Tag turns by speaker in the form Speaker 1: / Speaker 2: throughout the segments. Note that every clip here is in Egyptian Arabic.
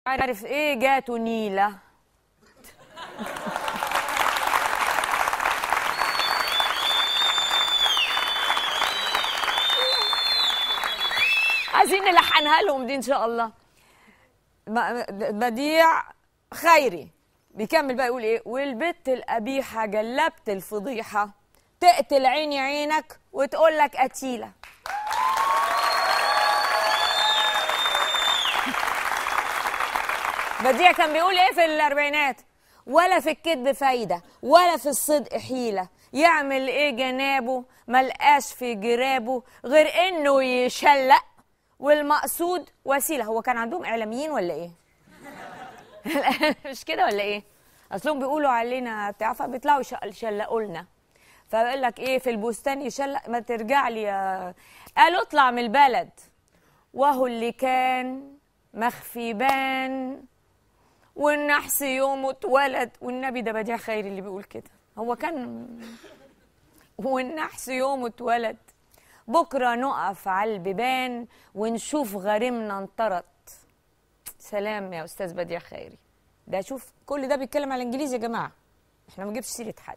Speaker 1: عارف ايه جاته نيلة عايزين نلحنها لهم دي ان شاء الله ب- بديع خيري بيكمل بقى يقول ايه والبت القبيحة جلبت الفضيحة تقتل عيني عينك وتقول لك قتيلة بديع كان بيقول ايه في الاربعينات ولا في الكذب فايده ولا في الصدق حيله يعمل ايه جنابه ملقاش في جرابه غير انه يشلق والمقصود وسيله هو كان عندهم اعلاميين ولا ايه مش كده ولا ايه اصلهم بيقولوا علينا بتاع فبيطلعوا يش- يشلقوا لنا فبيقول لك ايه في البستان يشلق ما ترجع لي يا قالوا اطلع من البلد وهو اللي كان مخفي بان والنحس يوم اتولد والنبي ده بديع خيري اللي بيقول كده هو كان والنحس يوم اتولد بكره نقف على البيبان ونشوف غريمنا انطرد سلام يا استاذ بديع خيري ده شوف كل ده بيتكلم على الانجليزي يا جماعه احنا ما نجيبش سيره حد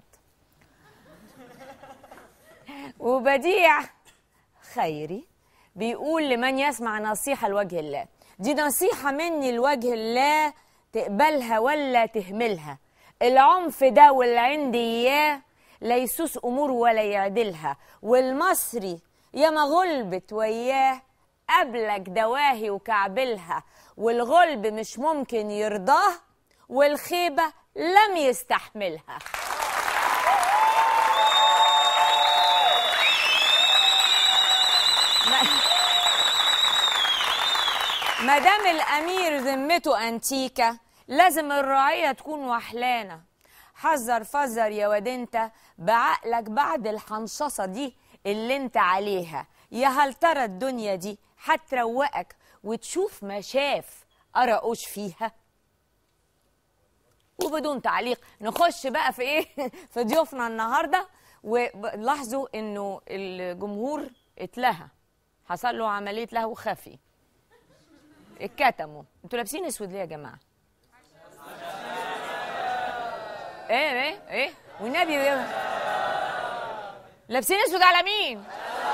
Speaker 1: وبديع خيري بيقول لمن يسمع نصيحة لوجه الله دي نصيحة مني لوجه الله تقبلها ولا تهملها العنف ده والعند إياه لا يسوس أمور ولا يعدلها والمصري يا ما غلبت وياه قبلك دواهي وكعبلها والغلب مش ممكن يرضاه والخيبة لم يستحملها ما دام الامير ذمته انتيكه لازم الرعيه تكون وحلانه حذر فذر يا واد انت بعقلك بعد الحنشصه دي اللي انت عليها يا هل ترى الدنيا دي هتروقك وتشوف ما شاف أرقوش فيها وبدون تعليق نخش بقى في ايه في ضيوفنا النهارده ولاحظوا انه الجمهور اتلهى حصل له عمليه لهو خفي اتكتموا انتوا لابسين اسود ليه يا جماعه ايه ايه ايه والنبي إيه؟ لابسين اسود على مين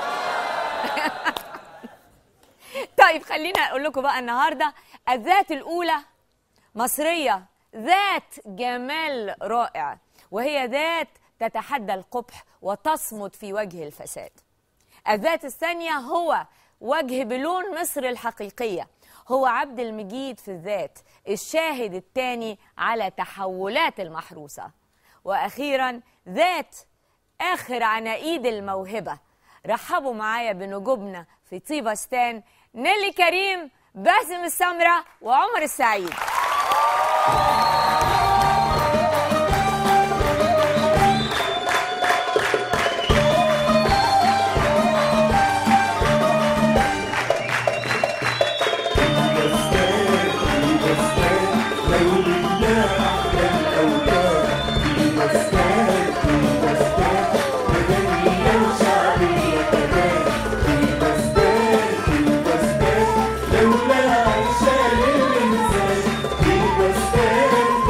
Speaker 1: طيب خلينا اقول لكم بقى النهارده الذات الاولى مصريه ذات جمال رائع وهي ذات تتحدى القبح وتصمد في وجه الفساد الذات الثانية هو وجه بلون مصر الحقيقية هو عبد المجيد في الذات الشاهد الثاني على تحولات المحروسة وأخيرا ذات آخر عناقيد الموهبة رحبوا معايا بنجومنا في طيبستان نيلي كريم باسم السمرة وعمر السعيد
Speaker 2: لولا عشان الإنسان في بستان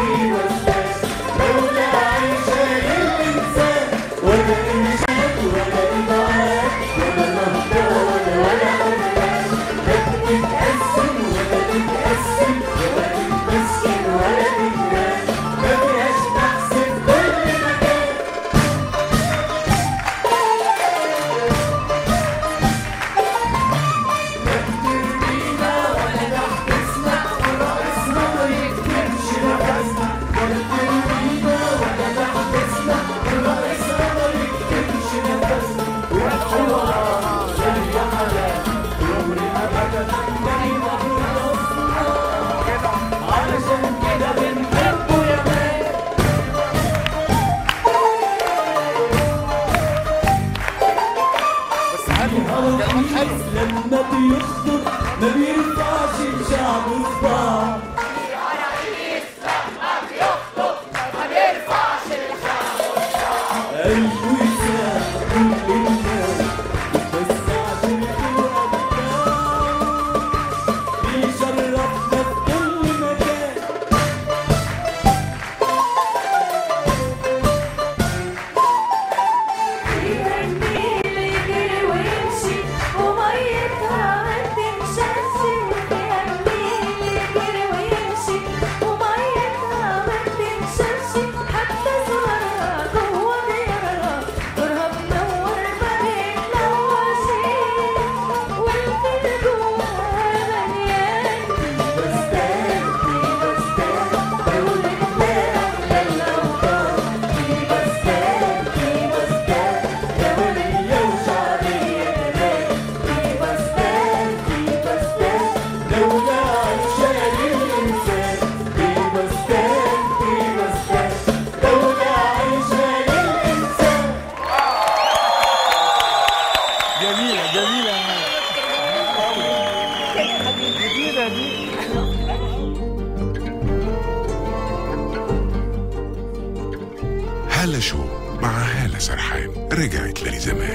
Speaker 2: هالة شو مع هالة سرحان رجعت للي زمان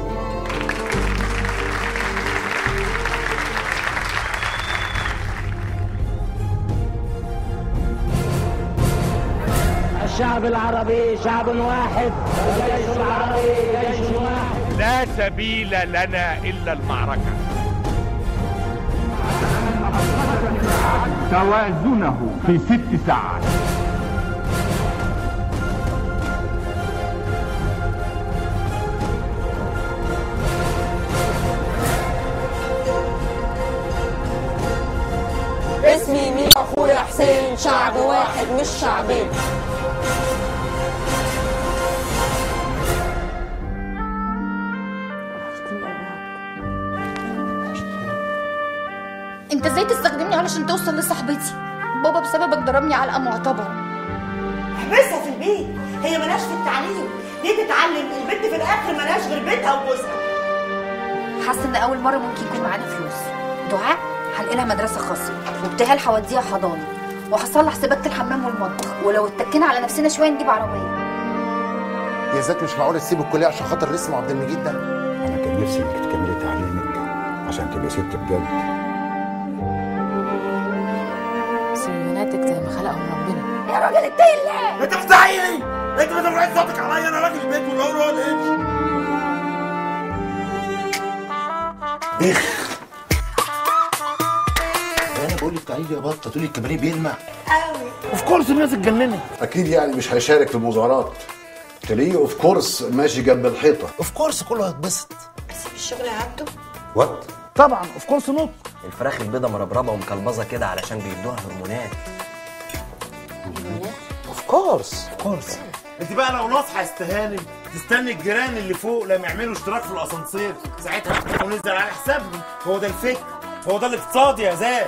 Speaker 3: الشعب العربي شعب واحد والجيش العربي جيش واحد
Speaker 4: لا سبيل لنا إلا المعركة
Speaker 5: توازنه في ست ساعات
Speaker 6: اسمي مين اخويا حسين شعب واحد مش شعبين
Speaker 7: انت ازاي تستخدمني علشان توصل لصاحبتي بابا بسببك ضربني علقه معتبره
Speaker 8: احبسها في البيت هي ملاش في التعليم ليه تتعلم البنت في الاخر ملاش غير بيتها وجوزها
Speaker 7: حاسه ان اول مره ممكن يكون معانا فلوس دعاء هنقلها لها مدرسه خاصه وابتهال هوديها حضانه وهصلح سباكه الحمام والمطبخ ولو اتكينا على نفسنا شويه نجيب عربيه
Speaker 9: يا ذات مش معقول تسيب الكليه عشان خاطر اسمه عبد المجيد ده
Speaker 10: انا كان نفسي انك تكملي تعليمك عشان تبقي ست بجد
Speaker 6: سيموناتك زي ما خلقهم ربنا
Speaker 7: يا راجل اتقي الله
Speaker 4: أنت بتزعقني أنت بترفعي صوتك عليا أنا راجل البيت واللي هو اللي يمشي
Speaker 9: انا بقول لك تعالي يا بطه تقولي الكباريه بيلمع
Speaker 5: اوف كورس الناس اتجننت
Speaker 10: اكيد يعني مش هيشارك في المظاهرات تلاقيه اوف كورس ماشي جنب الحيطه
Speaker 9: اوف كورس كله هيتبسط
Speaker 8: الشغل عبده
Speaker 10: وات
Speaker 5: طبعا اوف كورس نوت
Speaker 11: الفراخ البيضة مربربة ومكلبظة كده علشان بيدوها هرمونات
Speaker 9: اوف كورس كورس
Speaker 4: انت بقى لو ناصحه استهانم تستني الجيران اللي فوق لما يعملوا اشتراك في الاسانسير ساعتها هتفتح وننزل على حسابنا هو ده الفكر هو ده الاقتصاد يا زاد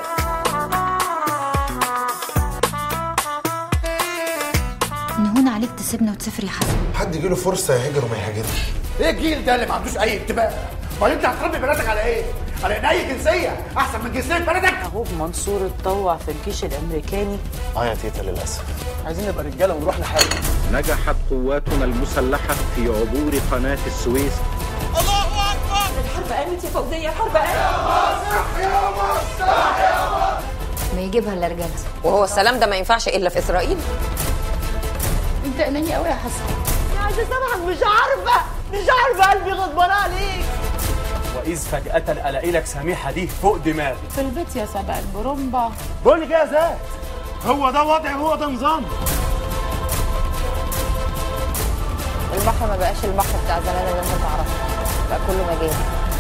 Speaker 7: نهون عليك تسيبنا وتسافر يا حسن
Speaker 9: حد يجيله فرصه يهاجر وما يهاجرش
Speaker 5: ايه الجيل ده اللي ما عندوش اي انتباه امال انت هتربي بناتك على ايه على ان اي جنسيه احسن من جنسيه بلدك
Speaker 6: اهو منصور اتطوع في الجيش الامريكاني
Speaker 9: اه يا تيتا للاسف
Speaker 5: عايزين نبقى رجاله ونروح لحالنا
Speaker 4: نجحت قواتنا المسلحة في عبور قناة السويس
Speaker 6: الحرب قامت يا فوزيه الحرب قامت
Speaker 7: ما يجيبها الا رجاله
Speaker 6: وهو السلام ده ما ينفعش الا في اسرائيل
Speaker 7: انت اناني قوي يا حسن
Speaker 8: عايزه سامحك مش عارفه مش عارفه قلبي غضبان عليك
Speaker 11: وإذ فجأة ألاقي لك سميحة دي فوق دماغي
Speaker 6: في البيت يا سبع البرومبا
Speaker 4: بقول لك ايه يا زاد هو ده وضع هو ده نظام
Speaker 6: البحر ما بقاش البحر بتاع زمان اللي انت تعرفه بقى كله مجال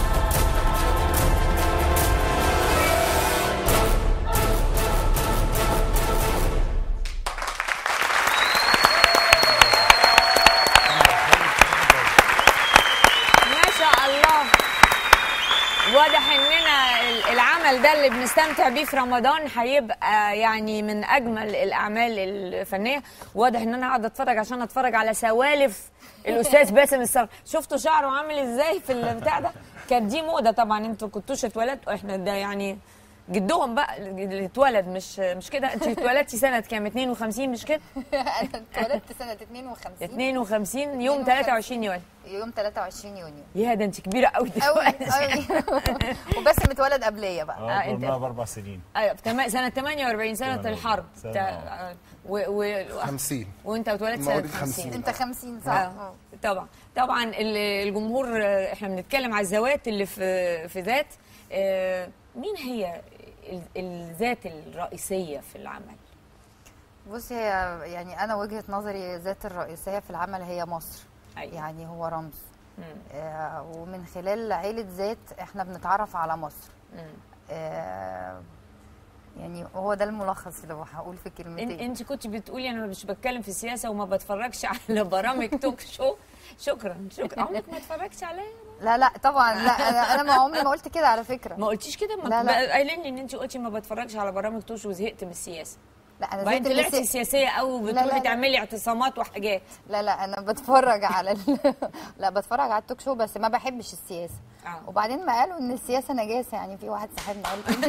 Speaker 1: ما شاء الله واضح اننا ال- العمل ده اللي بنستمتع بيه في رمضان هيبقى يعني من اجمل الاعمال الفنيه واضح ان انا قاعده اتفرج عشان اتفرج على سوالف الاستاذ باسم الصبر شفتوا شعره عامل ازاي في البتاع ده كانت دي موضه طبعا انتوا كنتوش اتولدتوا احنا ده يعني جدهم بقى اللي اتولد مش مش كده انت اتولدتي سنه كام 52 مش كده
Speaker 7: انا اتولدت سنه 52
Speaker 1: 52 يوم
Speaker 7: 52
Speaker 1: 23 يونيو
Speaker 7: يوم 23 يونيو
Speaker 1: يا ده انت كبيره قوي
Speaker 7: قوي
Speaker 1: دلوقتي
Speaker 7: قوي وباسم اتولد قبليه بقى
Speaker 1: آه، انت
Speaker 4: باربع سنين
Speaker 1: ايوه تمام سنه 48 سنه
Speaker 4: 48
Speaker 1: الحرب
Speaker 4: سنة،
Speaker 1: تا-
Speaker 4: آه.
Speaker 1: آه، و و
Speaker 9: 50
Speaker 1: وانت اتولدت سنه
Speaker 9: مواليد
Speaker 1: 50
Speaker 9: 50.
Speaker 7: انت 50 صح
Speaker 1: آه.
Speaker 7: آه.
Speaker 1: طبعا طبعا ال- الجمهور آه، احنا بنتكلم على الذوات اللي في في ذات آه، مين هي ال- الذات الرئيسيه في العمل
Speaker 7: بصي هي يعني انا وجهه نظري ذات الرئيسيه في العمل هي مصر
Speaker 1: أيوة.
Speaker 7: يعني هو رمز
Speaker 1: مم.
Speaker 7: آه ومن خلال عيله ذات احنا بنتعرف على مصر
Speaker 1: مم.
Speaker 7: آه يعني هو ده الملخص اللي هقول في
Speaker 1: إن-
Speaker 7: كلمتين
Speaker 1: انت كنت بتقولي انا مش بتكلم في السياسه وما بتفرجش على برامج توك شو شكرا شكرا عمرك ما اتفرجتش عليا
Speaker 7: لا لا طبعا لا انا انا ما عمري ما قلت كده على فكره
Speaker 1: ما قلتيش كده ما
Speaker 7: لا، لا.
Speaker 1: بقى- قايلين لي ان انت قلتي ما بتفرجش على برامج توك شو وزهقت من السياسه
Speaker 7: لا انا
Speaker 1: بعدين
Speaker 7: زهقت من
Speaker 1: طلعتي
Speaker 7: السي-
Speaker 1: سياسيه قوي
Speaker 7: لا،
Speaker 1: وبتروحي
Speaker 7: لا.
Speaker 1: تعملي اعتصامات وحاجات
Speaker 7: لا لا انا بتفرج على ال... لا بتفرج على التوك شو بس ما بحبش السياسه
Speaker 1: آه.
Speaker 7: وبعدين ما قالوا ان السياسه نجاسه يعني في واحد صاحبنا قال كده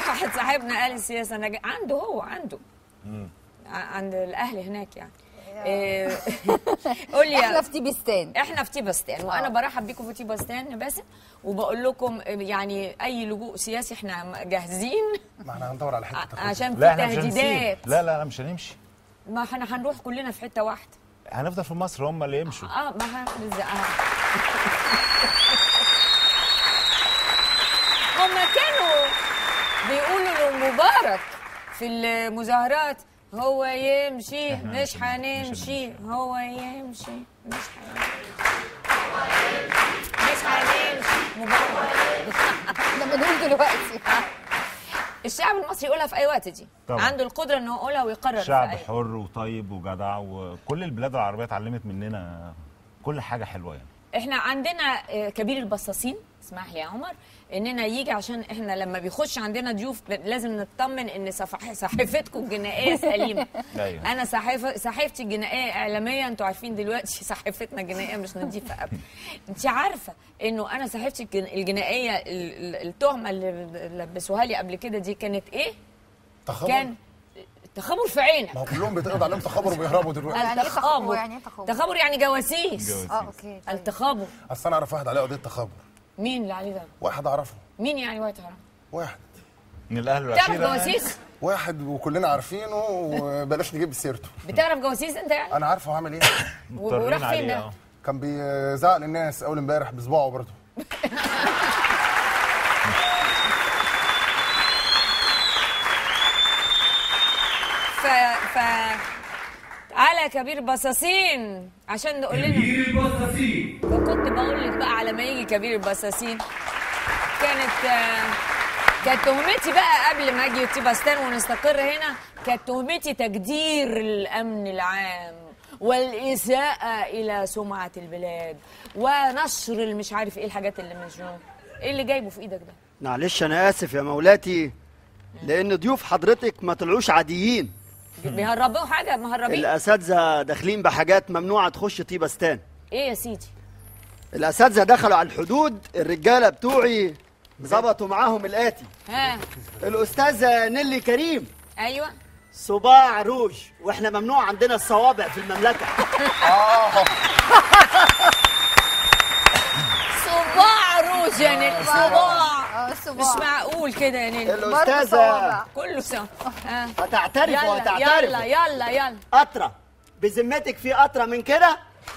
Speaker 1: واحد صاحبنا قال السياسه انا جا- عنده هو عنده ع- عند الاهل هناك يعني إيه، قول لي
Speaker 7: احنا في تيبستان
Speaker 1: احنا في تيبستان وانا برحب بيكم في تيبستان باسم وبقول لكم يعني اي لجوء سياسي احنا جاهزين
Speaker 9: ما احنا هندور على حته
Speaker 1: ع-
Speaker 9: تاخد.
Speaker 1: عشان في
Speaker 12: لا احنا مش هنسيب
Speaker 1: تهديدات
Speaker 12: لا لا لا مش هنمشي
Speaker 1: ما احنا هنروح كلنا في حته واحده
Speaker 12: هنفضل في مصر هم اللي يمشوا
Speaker 1: اه ما هنزق هم كانوا بيقولوا لمبارك في المظاهرات هو يمشي
Speaker 12: إحنا
Speaker 1: مش
Speaker 12: مش
Speaker 1: هنمشي هو يمشي مش هنمشي مش هنمشي مبارك
Speaker 7: احنا بنقول دلوقتي
Speaker 1: الشعب المصري يقولها في اي وقت دي
Speaker 12: طبعا.
Speaker 1: عنده القدره انه يقولها ويقرر
Speaker 12: شعب
Speaker 1: في أي
Speaker 12: حر وطيب وجدع وكل البلاد العربيه اتعلمت مننا كل حاجه حلوه يعني
Speaker 1: احنا عندنا آه، كبير البصاصين اسمح لي يا عمر اننا يجي عشان احنا لما بيخش عندنا ضيوف ب- لازم نطمن ان صفح صحيفتكم الجنائيه سليمه
Speaker 12: أيوة.
Speaker 1: انا صحيفه صحيفتي الجنائيه اعلاميه انتوا عارفين دلوقتي صحيفتنا الجنائيه مش نظيفه ابدا انت عارفه انه انا صحيفتي الجن- الجنائيه ال- ال- التهمه اللي لبسوها لي قبل كده دي كانت ايه
Speaker 9: تخبر
Speaker 1: كان تخابر في عينك
Speaker 9: ما هو كلهم بيتقبض عليهم تخبر وبيهربوا دلوقتي
Speaker 7: يعني ايه تخابر
Speaker 1: التخابر
Speaker 7: يعني ايه تخابر
Speaker 1: تخابر يعني جواسيس
Speaker 12: جواسيس.
Speaker 7: اه اوكي طيب.
Speaker 1: التخابر
Speaker 9: اصل انا اعرف واحد عليه قضيه تخابر
Speaker 1: مين اللي عليه ده
Speaker 9: واحد اعرفه
Speaker 1: مين يعني وقت حرام
Speaker 9: واحد
Speaker 12: من الاهل
Speaker 1: تعرف
Speaker 12: والعشيره يعني.
Speaker 1: جواسيس
Speaker 9: واحد وكلنا عارفينه وبلاش نجيب سيرته
Speaker 1: بتعرف جواسيس انت يعني
Speaker 9: انا عارفه هعمل ايه
Speaker 12: مضطرين
Speaker 1: وراح فين
Speaker 12: عليه
Speaker 1: ده؟
Speaker 12: اه
Speaker 9: كان بيزعق للناس اول امبارح بصباعه برضه
Speaker 1: ف ف تعالى يا كبير بصاصين عشان نقول لنا كبير البصاصين فكنت بقول لك بقى على ما يجي كبير البصاصين كانت آه، كانت تهمتي بقى قبل ما اجي تيباستان ونستقر هنا كانت تهمتي تجدير الامن العام والاساءه الى سمعه البلاد ونشر المش عارف ايه الحاجات اللي مش ايه اللي جايبه في ايدك ده
Speaker 13: معلش انا اسف يا مولاتي لان ضيوف حضرتك ما طلعوش عاديين
Speaker 1: بيهربوا حاجه مهربين
Speaker 13: الاساتذه داخلين بحاجات ممنوعه تخش طيبستان
Speaker 1: ايه يا سيدي
Speaker 13: الاساتذه دخلوا على الحدود الرجاله بتوعي ظبطوا معاهم الاتي
Speaker 1: ها
Speaker 13: الاستاذه نيلي كريم
Speaker 1: ايوه
Speaker 13: صباع روج واحنا ممنوع عندنا الصوابع في المملكه
Speaker 1: صباع روج يا نيل صباع
Speaker 7: اه
Speaker 1: مش
Speaker 7: الصباع
Speaker 1: معقول كده يا نيل
Speaker 13: الأستاذة
Speaker 7: صوابع.
Speaker 1: كله سوا ها.
Speaker 13: هتعترف
Speaker 1: يلا
Speaker 13: وهتعترف
Speaker 1: يلا يلا يلا
Speaker 13: قطره بذمتك في قطره من كده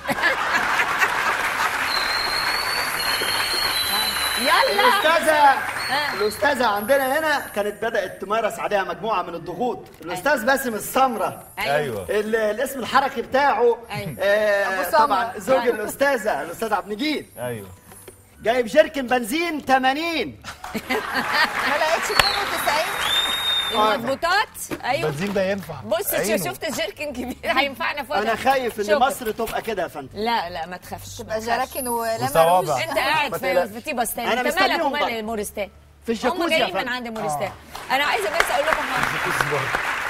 Speaker 1: يلا
Speaker 13: الاستاذه الاستاذه عندنا هنا كانت بدات تمارس عليها مجموعه من الضغوط الاستاذ باسم السمره
Speaker 12: ايوه
Speaker 13: ال- الاسم الحركي بتاعه
Speaker 1: أيوة.
Speaker 13: آه
Speaker 7: أبو سمرة.
Speaker 13: طبعا زوج
Speaker 1: أيوة.
Speaker 13: الاستاذه الاستاذ عبد المجيد
Speaker 12: ايوه
Speaker 13: جايب جيركن بنزين 80
Speaker 7: ما لقيتش 92
Speaker 1: المضبوطات ايوه
Speaker 12: البنزين ده ينفع
Speaker 1: بص
Speaker 12: عينه.
Speaker 1: شفت الجيركن كبير هينفعنا في
Speaker 13: انا
Speaker 1: وقت.
Speaker 13: خايف ان
Speaker 1: شكرا.
Speaker 13: مصر تبقى كده يا فندم
Speaker 1: لا لا ما تخافش ما
Speaker 7: تبقى
Speaker 1: تخافش.
Speaker 7: جراكن ولما
Speaker 12: وصوابع.
Speaker 7: روج
Speaker 1: انت قاعد
Speaker 13: ما
Speaker 1: في
Speaker 13: تقلقش.
Speaker 1: في تيباستان
Speaker 13: أنا
Speaker 1: انت مالك
Speaker 13: مستنيهم
Speaker 1: ومال
Speaker 13: بقى.
Speaker 1: المورستان
Speaker 13: في
Speaker 1: هم
Speaker 13: الجاكوزي يا
Speaker 1: جايين من
Speaker 13: فندم
Speaker 1: عند مورستان انا عايزه بس اقول لكم حاجه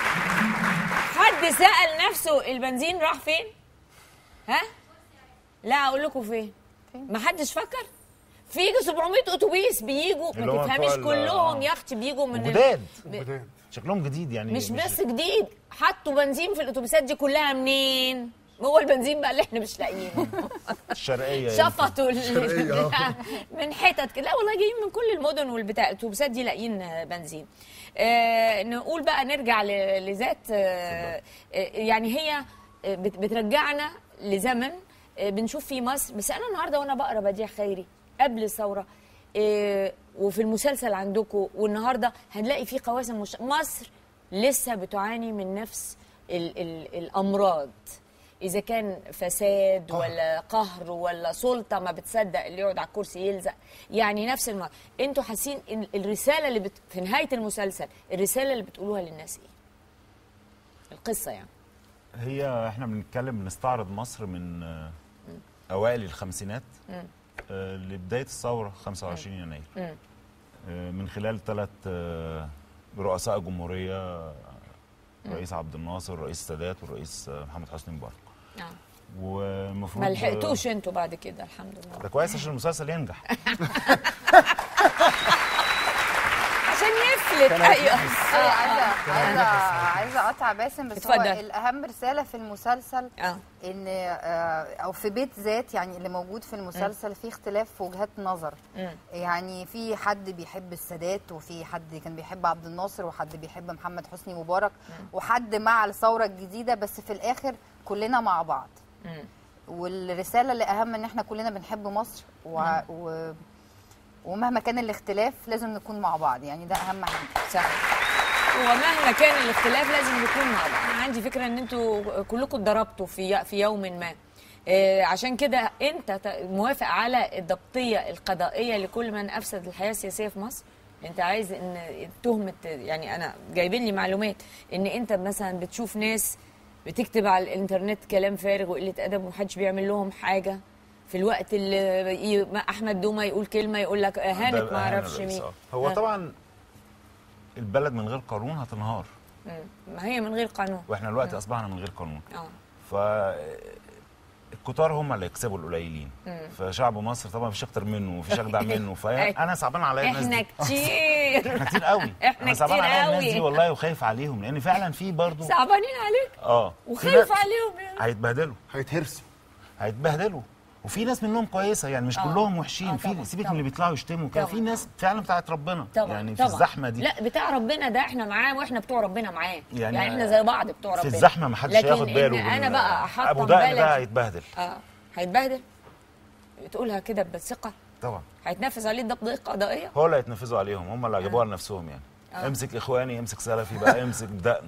Speaker 1: حد سال نفسه البنزين راح فين ها لا اقول لكم فين ما حدش فكر في يجي 700 اتوبيس بيجوا
Speaker 12: اللي
Speaker 1: ما
Speaker 12: هم
Speaker 1: تفهميش
Speaker 12: بتوع ال-
Speaker 1: كلهم
Speaker 12: آه.
Speaker 1: يا اختي بيجوا من ال-
Speaker 12: جداد
Speaker 1: ب-
Speaker 12: شكلهم جديد يعني
Speaker 1: مش بس جديد حطوا بنزين في الاتوبيسات دي كلها منين هو البنزين بقى اللي احنا مش لاقيينه
Speaker 12: الشرقيه يعني.
Speaker 1: شفطوا ال- من حتت كده لا والله جايين من كل المدن والبتاع الاتوبيسات دي لاقيين بنزين آه نقول بقى نرجع ل- لذات آه آه، يعني هي آه، بت- بترجعنا لزمن آه، بنشوف فيه مصر بس انا النهارده وانا بقرا بديع خيري قبل الثوره آه، وفي المسلسل عندكم والنهارده هنلاقي فيه قواسم مش... مصر لسه بتعاني من نفس ال... ال... الامراض اذا كان فساد ولا قهر ولا سلطه ما بتصدق اللي يقعد على الكرسي يلزق يعني نفس الم... انتوا حاسين إن الرساله اللي بت... في نهايه المسلسل الرساله اللي بتقولوها للناس ايه القصه يعني
Speaker 12: هي احنا بنتكلم بنستعرض مصر من آه، اوائل الخمسينات
Speaker 1: مم.
Speaker 12: آه، لبدايه الثوره 25 يناير
Speaker 1: مم.
Speaker 12: آه، من خلال ثلاث رؤساء جمهوريه الرئيس عبد الناصر الرئيس السادات والرئيس آه، محمد حسني مبارك
Speaker 1: آه.
Speaker 12: والمفروض
Speaker 1: ما لحقتوش انتوا بعد كده الحمد لله
Speaker 12: ده كويس عشان المسلسل ينجح
Speaker 1: عشان يفلت قالت ايوه
Speaker 6: آه، عايزه عايزه عايزه اقطع باسم بس هو
Speaker 1: اتفضل.
Speaker 6: الاهم رساله في المسلسل
Speaker 1: اه
Speaker 6: ان آه، او في بيت ذات يعني اللي موجود في المسلسل في اختلاف في وجهات نظر
Speaker 1: مم.
Speaker 6: يعني في حد بيحب السادات وفي حد كان بيحب عبد الناصر وحد بيحب محمد حسني مبارك وحد مع الثوره الجديده بس في الاخر كلنا مع بعض
Speaker 1: مم.
Speaker 6: والرساله اللي اهم ان احنا كلنا بنحب مصر و...
Speaker 1: مم.
Speaker 6: و... ومهما كان الاختلاف لازم نكون مع بعض يعني ده اهم حاجه
Speaker 1: صح ومهما كان الاختلاف لازم نكون مع بعض انا عندي فكره ان انتوا كلكم اتضربتوا في في يوم ما آه، عشان كده انت ت- موافق على الضبطيه القضائيه لكل من افسد الحياه السياسيه في مصر انت عايز ان تهمه يعني انا جايبين لي معلومات ان انت مثلا بتشوف ناس بتكتب على الانترنت كلام فارغ وقله ادب ومحدش بيعمل لهم حاجه في الوقت اللي ي- ما احمد دوما يقول كلمه يقول لك اهانت
Speaker 12: ده
Speaker 1: ما
Speaker 12: أهان
Speaker 1: اعرفش
Speaker 12: الرئيس،
Speaker 1: مين
Speaker 12: آه. هو
Speaker 1: ها.
Speaker 12: طبعا البلد من غير قانون هتنهار
Speaker 1: مم. ما هي من غير قانون
Speaker 12: واحنا دلوقتي اصبحنا من غير قانون
Speaker 1: اه
Speaker 12: ف الكتار هم اللي يكسبوا القليلين
Speaker 1: مم.
Speaker 12: فشعب مصر طبعا مفيش اكتر منه ومفيش اجدع منه فانا صعبان عليا الناس
Speaker 1: احنا
Speaker 12: دي
Speaker 1: كتير
Speaker 12: احنا كتير قوي
Speaker 1: احنا
Speaker 12: انا صعبان
Speaker 1: كتير
Speaker 12: عليا الناس دي
Speaker 1: قوي.
Speaker 12: والله وخايف عليهم لان فعلا في برضو
Speaker 1: صعبانين عليك
Speaker 12: اه في
Speaker 1: وخايف
Speaker 12: ناس
Speaker 1: عليهم يعني
Speaker 12: هيتبهدلوا
Speaker 9: هيتهرسوا
Speaker 12: هيتبهدلوا وفي ناس منهم كويسه يعني مش
Speaker 1: آه.
Speaker 12: كلهم وحشين
Speaker 1: آه،
Speaker 12: في
Speaker 1: طبعاً،
Speaker 12: سيبك من
Speaker 1: طبعاً.
Speaker 12: اللي بيطلعوا يشتموا كده في
Speaker 1: طبعاً.
Speaker 12: ناس فعلا بتاعت ربنا
Speaker 1: طبعا
Speaker 12: يعني في
Speaker 1: طبعا.
Speaker 12: الزحمه دي
Speaker 1: لا بتاع ربنا ده احنا معاه واحنا بتوع ربنا معاه يعني,
Speaker 12: يعني
Speaker 1: يعني احنا زي بعض بتوع
Speaker 12: في
Speaker 1: ربنا
Speaker 12: الزحمه ما حدش
Speaker 1: لكن
Speaker 12: هياخد باله
Speaker 1: إن انا
Speaker 12: بال-
Speaker 1: بقى احطم
Speaker 12: ابو دقن
Speaker 1: بلدي
Speaker 12: ده هيتبهدل
Speaker 1: اه هيتبهدل تقولها كده بثقه
Speaker 12: طبعا
Speaker 1: هيتنفذ عليه الضبط قضائيه
Speaker 12: هو اللي هيتنفذوا عليهم هم اللي هيجيبوها لنفسهم يعني
Speaker 1: آه.
Speaker 12: امسك اخواني امسك سلفي بقى امسك دقن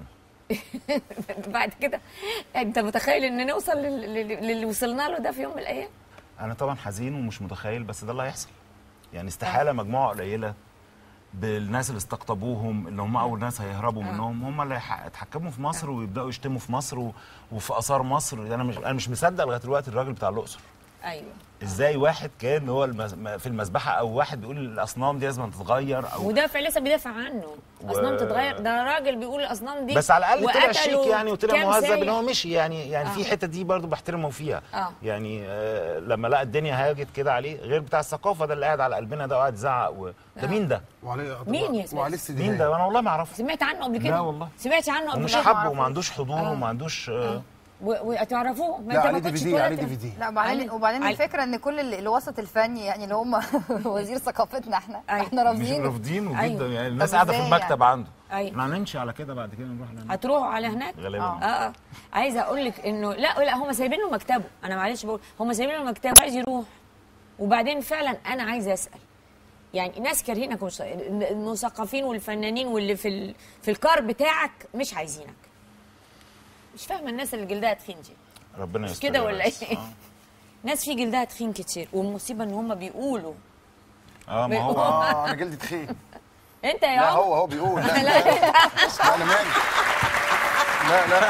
Speaker 1: بعد كده انت متخيل ان نوصل لل- لل- للي وصلنا له ده في يوم من الايام
Speaker 12: انا طبعا حزين ومش متخيل بس ده اللي هيحصل يعني استحاله مجموعه قليله بالناس اللي استقطبوهم اللي هم اول ناس هيهربوا منهم هم اللي هيح- يتحكموا في مصر ويبداوا يشتموا في مصر و... وفي اثار مصر انا مش انا مش مصدق لغايه دلوقتي الراجل بتاع الاقصر
Speaker 1: ايوه
Speaker 12: ازاي واحد كان هو المز... في المذبحه او واحد بيقول الاصنام دي لازم تتغير او
Speaker 1: مدافع لسه بيدافع عنه
Speaker 12: و-
Speaker 1: اصنام تتغير ده راجل بيقول الاصنام دي
Speaker 12: بس على الاقل طلع
Speaker 1: وقتلوا
Speaker 12: شيك يعني وطلع
Speaker 1: كام
Speaker 12: مهذب
Speaker 1: سايح.
Speaker 12: ان هو مشي يعني يعني
Speaker 1: آه.
Speaker 12: في حته دي برضو بحترمه فيها
Speaker 1: آه.
Speaker 12: يعني آه لما لقى الدنيا هاجت كده عليه غير بتاع الثقافه ده اللي قاعد على قلبنا ده وقاعد يزعق و... ده
Speaker 1: آه.
Speaker 12: مين ده؟
Speaker 9: وعليه
Speaker 1: مين يا سيدي؟
Speaker 9: وعليه
Speaker 12: مين ده؟ انا والله ما اعرفه
Speaker 1: سمعت عنه قبل كده
Speaker 12: لا والله.
Speaker 1: سمعت عنه قبل
Speaker 12: ومش
Speaker 1: كده
Speaker 12: حبه وما عندوش حضور
Speaker 1: آه.
Speaker 12: وما عندوش آه.
Speaker 1: و- وتعرفوه ما
Speaker 9: لا،
Speaker 1: انت
Speaker 9: عليه
Speaker 1: ما كنتش
Speaker 9: DVD عليه
Speaker 1: اتولدت.
Speaker 9: DVD.
Speaker 6: لا وبعدين
Speaker 1: علي-
Speaker 6: وبعدين
Speaker 1: علي-
Speaker 6: الفكره ان كل اللي- الوسط الفني يعني اللي هم وزير ثقافتنا احنا احنا
Speaker 12: مش
Speaker 6: رافضين
Speaker 12: رافضين جدا
Speaker 1: أيوة.
Speaker 12: يعني الناس
Speaker 6: طب
Speaker 12: قاعده في
Speaker 6: إزاي
Speaker 12: المكتب عنده
Speaker 1: أيوة.
Speaker 12: احنا هنمشي على كده بعد كده نروح لهناك
Speaker 1: هتروحوا على هناك
Speaker 12: غالبا
Speaker 1: اه اه عايزه اقول لك انه لا لا هم سايبين له مكتبه انا معلش بقول هم سايبين له مكتبه عايز يروح وبعدين فعلا انا عايزه اسال يعني ناس كارهينك ومش المثقفين والفنانين واللي في ال... في الكار بتاعك مش عايزينك مش فاهمه الناس اللي جلدها تخين دي
Speaker 12: ربنا
Speaker 1: مش
Speaker 12: يستر
Speaker 1: كده
Speaker 12: يا
Speaker 1: ولا
Speaker 12: ريس.
Speaker 1: ايه
Speaker 12: آه.
Speaker 1: ناس في جلدها تخين كتير والمصيبه ان هم بيقولوا
Speaker 12: اه ما هو
Speaker 9: اه انا جلدي تخين
Speaker 1: انت يا
Speaker 9: لا
Speaker 1: عمر
Speaker 9: هو هو بيقول لا
Speaker 1: لا
Speaker 9: لا انا مالي لا لا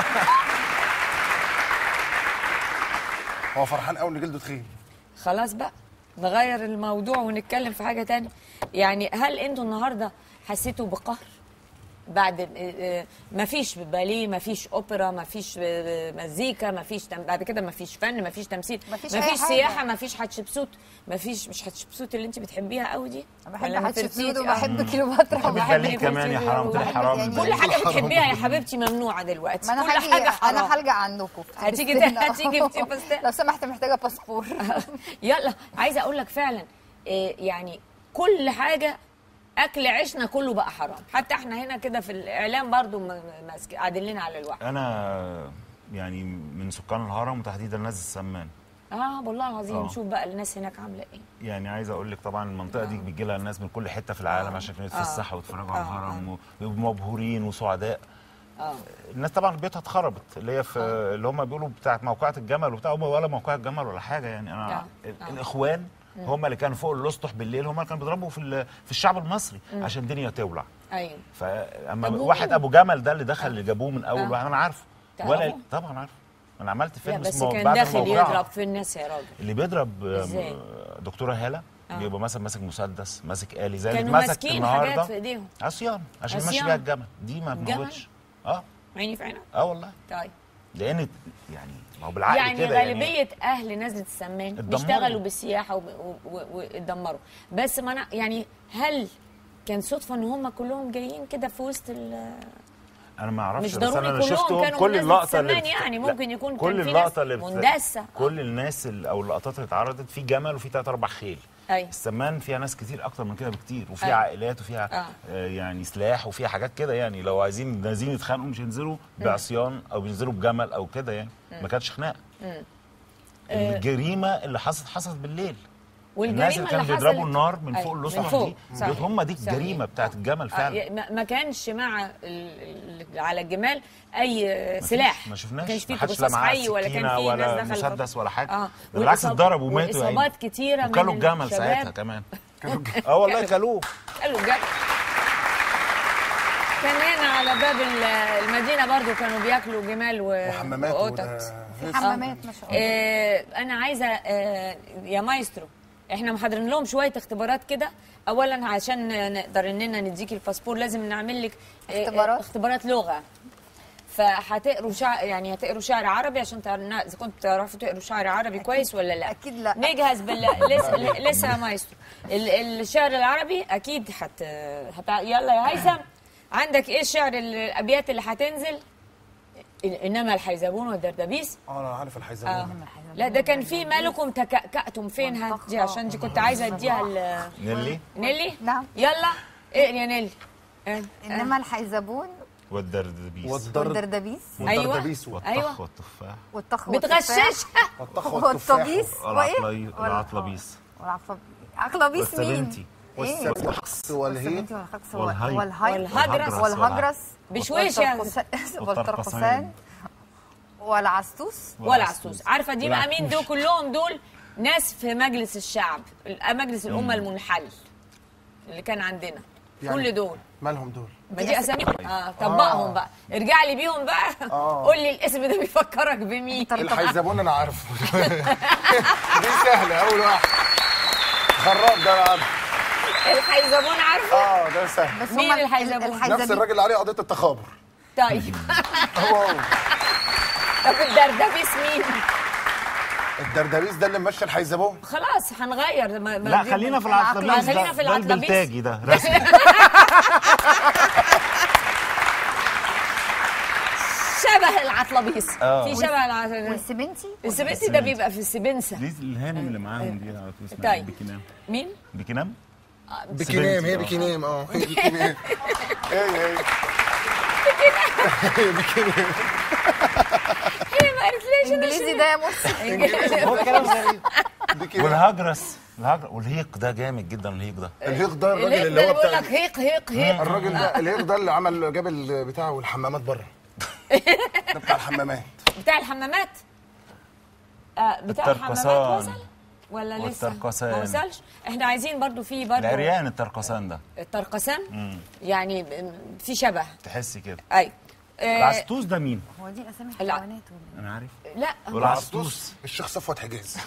Speaker 9: هو فرحان قوي ان جلده تخين
Speaker 1: خلاص بقى نغير الموضوع ونتكلم في حاجة تانية يعني هل انتوا النهاردة حسيتوا بقهر بعد ما فيش باليه ما فيش اوبرا ما فيش مزيكا ما فيش تم... بعد كده ما فيش فن ما فيش تمثيل
Speaker 6: مفيش
Speaker 1: ما
Speaker 6: أي
Speaker 1: فيش
Speaker 6: حاجة.
Speaker 1: سياحه ما فيش حتشبسوت ما فيش مش حتشبسوت اللي انت بتحبيها قوي دي
Speaker 6: بحب
Speaker 1: ولا
Speaker 6: حتشبسوت
Speaker 1: نفرتيتي؟
Speaker 6: وبحب
Speaker 1: آه.
Speaker 6: كيلوباترا
Speaker 12: بحب
Speaker 6: وبحب
Speaker 12: الباليه كمان يا حرام طلع حرام
Speaker 6: يعني
Speaker 1: كل حاجه بتحبيها يا حبيبتي ممنوعه دلوقتي
Speaker 6: ما انا
Speaker 1: كل
Speaker 6: هاجي
Speaker 1: حاجه حرام
Speaker 6: انا هلجأ عندكم في
Speaker 1: هتيجي
Speaker 6: فلسطين.
Speaker 1: هتيجي في فلسطين.
Speaker 6: لو سمحت محتاجه باسبور
Speaker 1: يلا عايزه اقول لك فعلا إيه يعني كل حاجه اكل عيشنا كله بقى حرام حتى احنا هنا كده في الاعلام برضو م- م- ماسك- قاعدين لنا على الوحده
Speaker 12: انا يعني من سكان الهرم وتحديدا ناس السمان
Speaker 1: اه والله العظيم
Speaker 12: آه.
Speaker 1: شوف بقى الناس هناك عامله ايه
Speaker 12: يعني عايز اقول لك طبعا المنطقه دي بيجي لها الناس من كل حته في العالم عشان يتفسحوا ويتفرجوا على
Speaker 1: آه.
Speaker 12: الهرم ويبقوا مبهورين وسعداء
Speaker 1: اه
Speaker 12: الناس طبعا بيوتها اتخربت اللي هي في اللي هم بيقولوا بتاعت موقعة الجمل وبتاع هم ولا موقعة الجمل ولا حاجه يعني انا
Speaker 1: آه.
Speaker 12: ال-
Speaker 1: آه.
Speaker 12: الاخوان هم اللي كانوا فوق الاسطح بالليل هم اللي كانوا بيضربوا في ال- في الشعب المصري
Speaker 1: مم.
Speaker 12: عشان الدنيا تولع
Speaker 1: ايوه
Speaker 12: فاما
Speaker 1: طب
Speaker 12: واحد
Speaker 1: هو-
Speaker 12: ابو جمل ده اللي دخل اللي جابوه من اول
Speaker 1: آه.
Speaker 12: واحد انا عارفه
Speaker 1: تعرفه؟
Speaker 12: ولا طبعا عارفه انا عملت
Speaker 1: لا
Speaker 12: فيلم
Speaker 1: بس
Speaker 12: اسمه
Speaker 1: كان
Speaker 12: بعد
Speaker 1: داخل
Speaker 12: الموقعة.
Speaker 1: يضرب في الناس يا راجل
Speaker 12: اللي بيضرب
Speaker 1: إزاي؟
Speaker 12: آم، دكتوره هاله
Speaker 1: آه.
Speaker 12: بيبقى مثلا ماسك مسدس ماسك آلي زي اللي
Speaker 1: كانوا
Speaker 12: اتمسك
Speaker 1: ماسكين حاجات
Speaker 12: النهارده
Speaker 1: في ايديهم
Speaker 12: عصيان عشان يمشي
Speaker 1: عصيان.
Speaker 12: بيها الجمل دي ما
Speaker 1: الجمل؟
Speaker 12: بتموتش اه
Speaker 1: عيني في عينك
Speaker 12: اه والله
Speaker 1: طيب
Speaker 12: لان يعني ما هو بالعقل
Speaker 1: يعني
Speaker 12: كده
Speaker 1: غالبيه
Speaker 12: يعني
Speaker 1: اهل نزله السمان
Speaker 12: اتدمروا.
Speaker 1: بيشتغلوا بالسياحه وب- و- و- واتدمروا بس ما أنا يعني هل كان صدفه ان هم كلهم جايين كده في وسط ال
Speaker 12: انا ما اعرفش
Speaker 1: مش
Speaker 12: بس
Speaker 1: ضروري
Speaker 12: انا
Speaker 1: كلهم
Speaker 12: شفتهم
Speaker 1: كانوا
Speaker 12: كل
Speaker 1: من ناس
Speaker 12: اللقطه اللي
Speaker 1: السمان يعني،
Speaker 12: لا،
Speaker 1: ممكن يكون
Speaker 12: كل
Speaker 1: كان في
Speaker 12: اللقطه
Speaker 1: ناس
Speaker 12: اللي بت-
Speaker 1: مندسة.
Speaker 12: كل الناس اللي او اللقطات اللي اتعرضت في جمل وفي ثلاث اربع خيل
Speaker 1: أيوة.
Speaker 12: السمان فيها ناس كتير اكتر من كده بكتير وفيها
Speaker 1: أيوة.
Speaker 12: عائلات وفيها
Speaker 1: آه.
Speaker 12: آه. يعني سلاح وفيها حاجات كده يعني لو عايزين نازلين يتخانقوا مش هينزلوا بعصيان او بينزلوا بجمل او كده يعني ما كانتش خناقه
Speaker 1: مم. آه،
Speaker 12: الجريمه اللي حصلت حصلت بالليل
Speaker 1: والجريمة
Speaker 12: الناس اللي كانوا
Speaker 1: اللي
Speaker 12: بيضربوا
Speaker 1: حصلت-
Speaker 12: النار من
Speaker 1: أيوة،
Speaker 12: فوق
Speaker 1: من
Speaker 12: الاسره
Speaker 1: فوق،
Speaker 12: دي
Speaker 1: صحيح،
Speaker 12: دول هم دي
Speaker 1: صحيح.
Speaker 12: الجريمه بتاعت الجمل
Speaker 1: آه،
Speaker 12: فعلا
Speaker 1: ما ما كانش مع ال- ال- على الجمال اي سلاح
Speaker 12: ما شفناش
Speaker 1: كانش فيه
Speaker 12: ما حدش
Speaker 1: رصاص
Speaker 12: لا معاه
Speaker 1: حي ولا كان
Speaker 12: سكينة
Speaker 1: فيه
Speaker 12: ولا
Speaker 1: ناس دخل
Speaker 12: مسدس ولا حاجه
Speaker 1: اه
Speaker 12: ده بالعكس
Speaker 1: والإصاب-
Speaker 12: اتضربوا وماتوا يعني
Speaker 1: واصابات كتيره
Speaker 12: وكلوا
Speaker 1: من
Speaker 12: الجمل
Speaker 1: الشباب.
Speaker 12: ساعتها كمان اه والله كلوه
Speaker 1: قالوا الجمل كان هنا على باب ال- المدينه برضو كانوا بياكلوا جمال و...
Speaker 9: وحمامات
Speaker 1: وقطط
Speaker 6: في حمامات ما شاء الله
Speaker 1: آه انا عايزه آه يا مايسترو احنا محضرين لهم شويه اختبارات كده اولا عشان نقدر اننا نديكي الباسبور لازم نعمل لك آه،
Speaker 6: اختبارات؟
Speaker 1: اختبارات لغه فهتقروا شعر يعني هتقروا شعر عربي عشان تعرفوا اذا كنتوا تعرفوا تقروا شعر عربي كويس ولا لا
Speaker 6: اكيد لا
Speaker 1: نجهز بال لسه لسه يا مايسترو ال- الشعر العربي اكيد هت... هت... يلا يا هيثم عندك ايه الشعر الابيات اللي هتنزل انما الحيزبون والدردبيس
Speaker 9: اه انا عارف الحيزبون
Speaker 1: آه. لا ده كان في مالكم تكأكأتم فين ها دي عشان دي كنت عايزه اديها ل-
Speaker 12: نيلي
Speaker 1: نيلي
Speaker 6: نعم
Speaker 1: يلا اقري يا نيلي آه.
Speaker 6: انما الحيزبون
Speaker 12: والدردبيس
Speaker 6: والدردبيس
Speaker 1: ايوه
Speaker 12: والدردبيس والطخ
Speaker 1: ايوه
Speaker 12: والتفاح
Speaker 6: والطخ
Speaker 1: بتغشش
Speaker 9: والطخ والتفاح
Speaker 6: والطبيس وايه
Speaker 12: والعطلي- والعطلبيس
Speaker 6: والعطلبيس عقلبيس مين
Speaker 12: والسبنتي
Speaker 6: ايه
Speaker 9: والسبخس والهيد
Speaker 6: والسبنتي والخكس
Speaker 12: والهي.
Speaker 6: والهي
Speaker 1: والهجرس.
Speaker 6: والهجرس
Speaker 1: بشويش يعني.
Speaker 6: والترقص-
Speaker 12: والترقصان.
Speaker 6: والترقصان والعستوس
Speaker 1: ولا عسوس عارفه دي بقى مين دول كلهم دول ناس في مجلس الشعب مجلس الامه المنحل اللي كان عندنا
Speaker 9: يعني-
Speaker 1: كل دول
Speaker 9: مالهم دول
Speaker 1: ما دي اساميهم اه طبقهم بقى ارجع لي بيهم بقى قول لي الاسم ده بيفكرك بمين
Speaker 9: الحيزبون انا عارفه دي سهله اول واحد خراب ده انا عارفه
Speaker 1: الحيزبون عارفه
Speaker 9: اه ده سهل
Speaker 6: بس
Speaker 1: مين
Speaker 6: هما
Speaker 1: الحيزبون؟
Speaker 6: ال-
Speaker 9: نفس
Speaker 6: الحيزبون
Speaker 9: الراجل اللي عليه قضيه التخابر
Speaker 1: طيب
Speaker 9: هو هو
Speaker 1: طب الدردبيس مين
Speaker 9: الدردبيس ده اللي ممشي الحيزبون
Speaker 1: خلاص هنغير ما ما
Speaker 12: لا
Speaker 1: دي-
Speaker 12: خلينا في
Speaker 1: العقل-
Speaker 12: العطلبيس
Speaker 1: خلينا
Speaker 12: ده
Speaker 1: في
Speaker 12: ده
Speaker 1: العطلبيس
Speaker 12: البلتاجي ده رسمي
Speaker 1: شبه العطلبيس
Speaker 12: آه.
Speaker 1: في شبه العطلبيس
Speaker 6: والسبنتي
Speaker 1: السبنسي ده بيبقى في السبنسه
Speaker 12: دي الهانم اللي معاهم دي على طول اسمها
Speaker 1: طيب.
Speaker 12: بيكينام
Speaker 1: مين؟
Speaker 12: بيكينام
Speaker 9: بكنام هي
Speaker 12: آه.
Speaker 9: بكنام اه هي بكنام هي هي
Speaker 1: هي ما قالتليش أنا
Speaker 6: انجليزي ده يا مرسي
Speaker 9: هو كلام غريب بكنام
Speaker 12: والهجرس الهجر والهيق ده جامد جدا الهيق ده
Speaker 9: الهيق ده الراجل
Speaker 1: الهيق
Speaker 9: اللي
Speaker 1: ده
Speaker 9: هو
Speaker 1: بيقول
Speaker 9: بتاع
Speaker 1: لك هيق هيق هيق
Speaker 9: الراجل ده الهيق ده اللي عمل جاب البتاع والحمامات بره ده بتاع الحمامات
Speaker 1: بتاع الحمامات آه بتاع الحمامات
Speaker 12: الترقصان.
Speaker 1: وصل ولا لسه
Speaker 12: والترقصان.
Speaker 1: ما وصلش احنا عايزين برضو في برضو
Speaker 12: العريان الترقصان ده
Speaker 1: الترقصان
Speaker 12: مم.
Speaker 1: يعني ب- في شبه
Speaker 12: تحسي كده
Speaker 1: ايوه آه
Speaker 12: العسطوس ده مين؟
Speaker 6: هو دي اسامي
Speaker 1: لا.
Speaker 6: حيوانات ولا
Speaker 12: انا عارف
Speaker 1: لا
Speaker 12: والعسطوس
Speaker 9: الشيخ صفوت حجاز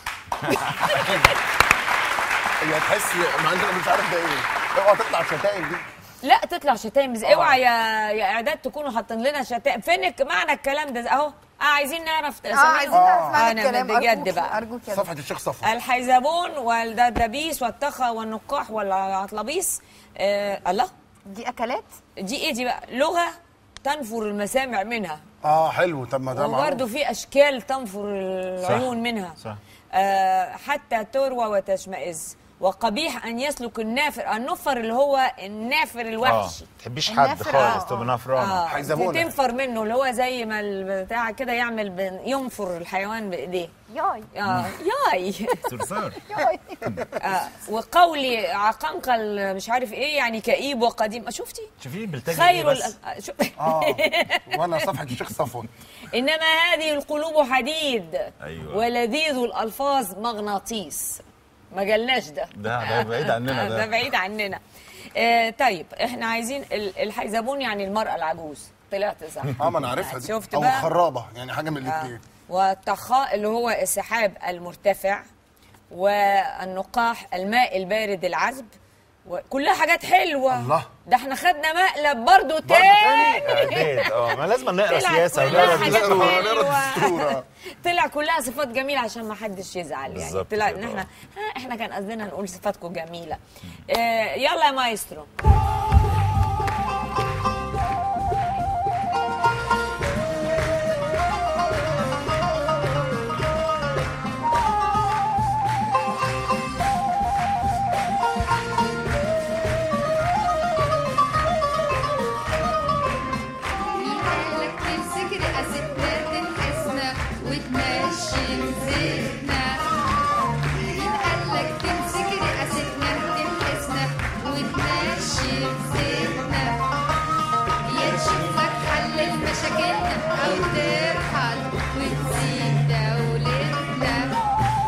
Speaker 9: هي تحس ما عندنا مش عارف ده ايه اوعى تطلع شتائم دي
Speaker 1: لا تطلع شتايم بس اوعى يا يا اعداد تكونوا حاطين لنا شتائم فينك معنى الكلام ده اهو اه عايزين نعرف
Speaker 6: اه عايزين نعرف معنى
Speaker 1: أنا
Speaker 6: الكلام
Speaker 1: بجد
Speaker 6: ارجوك
Speaker 1: بقى
Speaker 6: ارجوك يا
Speaker 9: صفحه الشيخ صفوت
Speaker 1: الحيزبون والدبيس والتخا والنقاح والعطلبيس آه الله
Speaker 6: دي اكلات
Speaker 1: دي ايه دي بقى لغه تنفر المسامع منها
Speaker 9: اه حلو طب ما ده
Speaker 1: وبرضه
Speaker 9: معروف
Speaker 1: في اشكال تنفر العيون منها
Speaker 12: صح
Speaker 1: آه حتى تروى وتشمئز وقبيح ان يسلك النافر النفر اللي هو النافر
Speaker 12: اه
Speaker 1: الوحشي
Speaker 12: تحبيش حد
Speaker 6: النافر،
Speaker 12: خالص
Speaker 6: آه.
Speaker 12: تبقى نفرانه
Speaker 1: اه
Speaker 9: حيزبونة.
Speaker 1: تنفر منه اللي هو زي ما البتاع كده يعمل بن- ينفر الحيوان بايديه
Speaker 6: ياي
Speaker 1: اه ياي
Speaker 12: صرصار
Speaker 6: ياي
Speaker 1: آه وقولي عقنقل مش عارف ايه يعني كئيب وقديم شفتي
Speaker 12: شوفي بلتاجي ايه
Speaker 1: خير
Speaker 12: بس
Speaker 1: ال- آه، شو-
Speaker 9: اه وانا صفحه الشيخ صفوت
Speaker 1: انما هذه القلوب حديد
Speaker 12: أيوة.
Speaker 1: ولذيذ الالفاظ مغناطيس ما جالناش ده
Speaker 12: ده ده بعيد عننا
Speaker 1: ده
Speaker 12: ده
Speaker 1: بعيد عننا آه طيب احنا عايزين ال- الحيزبون يعني المرأة العجوز طلعت صح
Speaker 9: اه ما انا عارفها دي
Speaker 1: شفت
Speaker 9: او
Speaker 1: بقى
Speaker 9: خرابه يعني حاجه من
Speaker 1: آه.
Speaker 9: الاثنين
Speaker 1: والطخاء اللي هو السحاب المرتفع والنقاح الماء البارد العذب وكلها حاجات حلوه
Speaker 9: الله.
Speaker 1: ده احنا خدنا مقلب برضو تاني
Speaker 12: اعداد اه ما لازم نقرا
Speaker 1: طلعت
Speaker 12: سياسه
Speaker 1: كلها
Speaker 12: ونقرا
Speaker 1: حاجات
Speaker 12: دستور
Speaker 1: حلوة. طلع كلها صفات جميله عشان ما حدش يزعل يعني
Speaker 12: بالظبط
Speaker 1: طلع
Speaker 12: كده.
Speaker 1: ان احنا ها احنا كان قصدنا نقول صفاتكم جميله آه يلا يا مايسترو
Speaker 14: قالك تمسك رقاستنا تنحسنا وتمشي مزيتنا مين قالك تمسك رقاستنا تنحسنا وتمشي مزيتنا يا تشوف لك حل لمشاكلنا او ترحل وتسيب دولتنا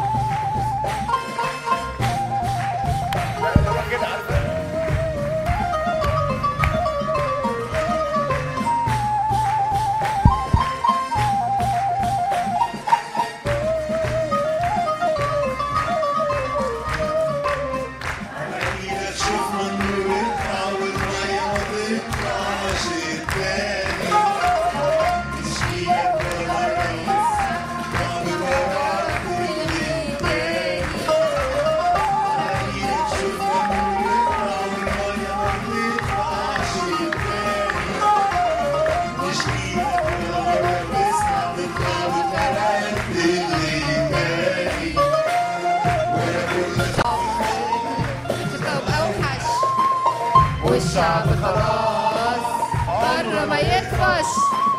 Speaker 14: تبقى اوحش والشعب خلاص قرر ما يطفش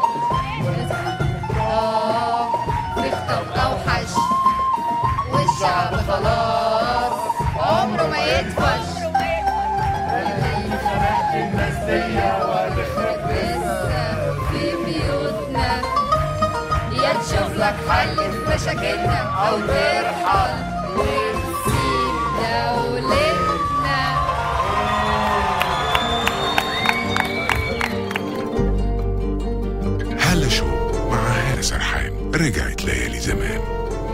Speaker 14: اه نخطب اوحش والشعب خلاص عمره ما يطفش لسه في بيوتنا يا تشوف لك حل في مشاكلنا او ترحل وتسيب دولتنا
Speaker 2: هلا شو مع هالة سرحان رجعت ليالي زمان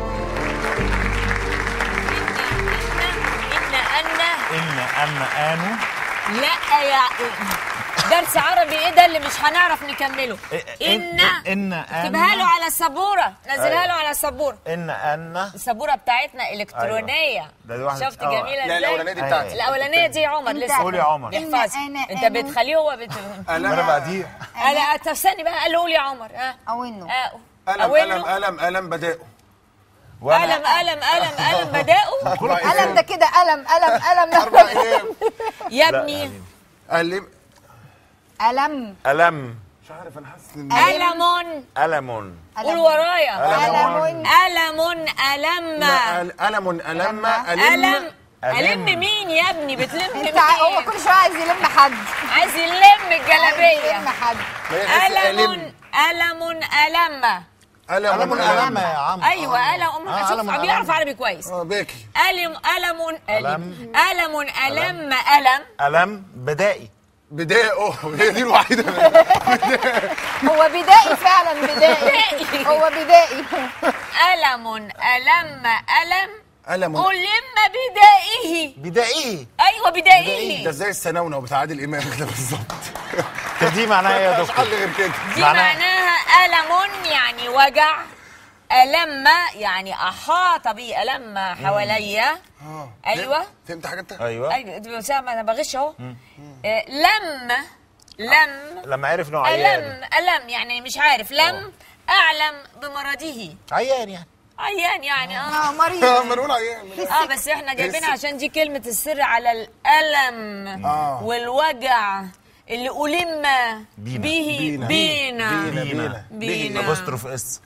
Speaker 1: ان ان
Speaker 12: ان ان انو
Speaker 1: لا يا درس عربي ايه ده اللي مش هنعرف نكمله ان
Speaker 12: ان
Speaker 1: اكتبها له على السبوره نزلها
Speaker 12: أيوة.
Speaker 1: له على السبوره
Speaker 12: ان ان
Speaker 1: السبوره بتاعتنا الكترونيه
Speaker 12: ده واحد-
Speaker 1: شفت
Speaker 12: آه.
Speaker 1: جميله
Speaker 12: لا،
Speaker 1: ازاي
Speaker 12: الأولانية دي بتاعتي.
Speaker 1: الاولانيه دي عمر
Speaker 12: أنت-
Speaker 1: لسه
Speaker 12: قول يا عمر.
Speaker 1: احفظ
Speaker 6: أنا-
Speaker 1: انت
Speaker 6: أنا-
Speaker 1: بتخليه هو بت...
Speaker 9: انا بعديه
Speaker 1: انا طب استني بقى قال له قول يا عمر ها
Speaker 6: او انه
Speaker 9: الم
Speaker 1: أوله.
Speaker 9: الم الم الم بداؤه
Speaker 1: ألم ألم ألم ألم بداؤه
Speaker 6: قلم ده كده قلم قلم قلم
Speaker 9: اربع ايام
Speaker 1: يا ابني
Speaker 9: قلم
Speaker 6: قلم
Speaker 12: الم
Speaker 9: مش عارف انا حاسس ان
Speaker 1: ألم
Speaker 12: الم
Speaker 1: قول ورايا
Speaker 9: ألم.
Speaker 1: ألم ألم
Speaker 9: لا، ال- ألم ألم
Speaker 1: ألم
Speaker 9: ألم
Speaker 1: ألم مين يا ابني بتلم
Speaker 6: انت
Speaker 1: مين
Speaker 6: ع- هو كل شويه عايز يلم حد
Speaker 1: عايز يلم الجلابية
Speaker 6: يلم حد
Speaker 1: ألم ألم ألم
Speaker 9: ألم ألم
Speaker 12: يا عم
Speaker 1: أيوة ألم أم
Speaker 12: آه،
Speaker 1: شوف
Speaker 12: ألم،
Speaker 1: بيعرف
Speaker 12: ألم.
Speaker 1: عربي كويس
Speaker 9: اه باكي
Speaker 1: ألم ألم ألم
Speaker 12: ألم.
Speaker 1: ألم ألم ألم
Speaker 12: الم بدائي
Speaker 9: بداؤه هي دي الوحيده
Speaker 6: هو بدائي فعلا بدائي هو بدائي
Speaker 1: ألم ألم ألم
Speaker 9: ألم
Speaker 1: ألم بدائه
Speaker 12: بدائي
Speaker 1: أيوة
Speaker 9: ده
Speaker 1: بدائه
Speaker 9: زي السناونة بتاع عادل امام كده بالظبط
Speaker 12: طب دي معناها ايه يا
Speaker 9: مش
Speaker 12: دكتور؟
Speaker 9: حل غير كده
Speaker 1: دي
Speaker 12: معناها-
Speaker 1: معناها ألم يعني وجع ألم يعني أحاط بي ألم حواليا
Speaker 9: اه
Speaker 1: أيوة.
Speaker 9: فهمت حاجه انت؟
Speaker 12: ايوه
Speaker 1: أيوة دي بس أنا بغش أهو آه، لم لم
Speaker 12: لما عرف انه عيان
Speaker 1: ألم ألم يعني مش عارف لم أعلم بمرضه
Speaker 12: عيان يعني
Speaker 1: عيان يعني
Speaker 6: اه
Speaker 1: اه
Speaker 6: مريض
Speaker 9: ما نقول عيان
Speaker 1: اه بس احنا جايبينها عشان دي كلمة السر على الألم
Speaker 9: آه.
Speaker 1: والوجع اللي ألم
Speaker 12: بينا.
Speaker 1: به
Speaker 9: بينا.
Speaker 1: بينا
Speaker 9: بينا.
Speaker 12: بينا
Speaker 1: بينا.
Speaker 12: ابوستروف اس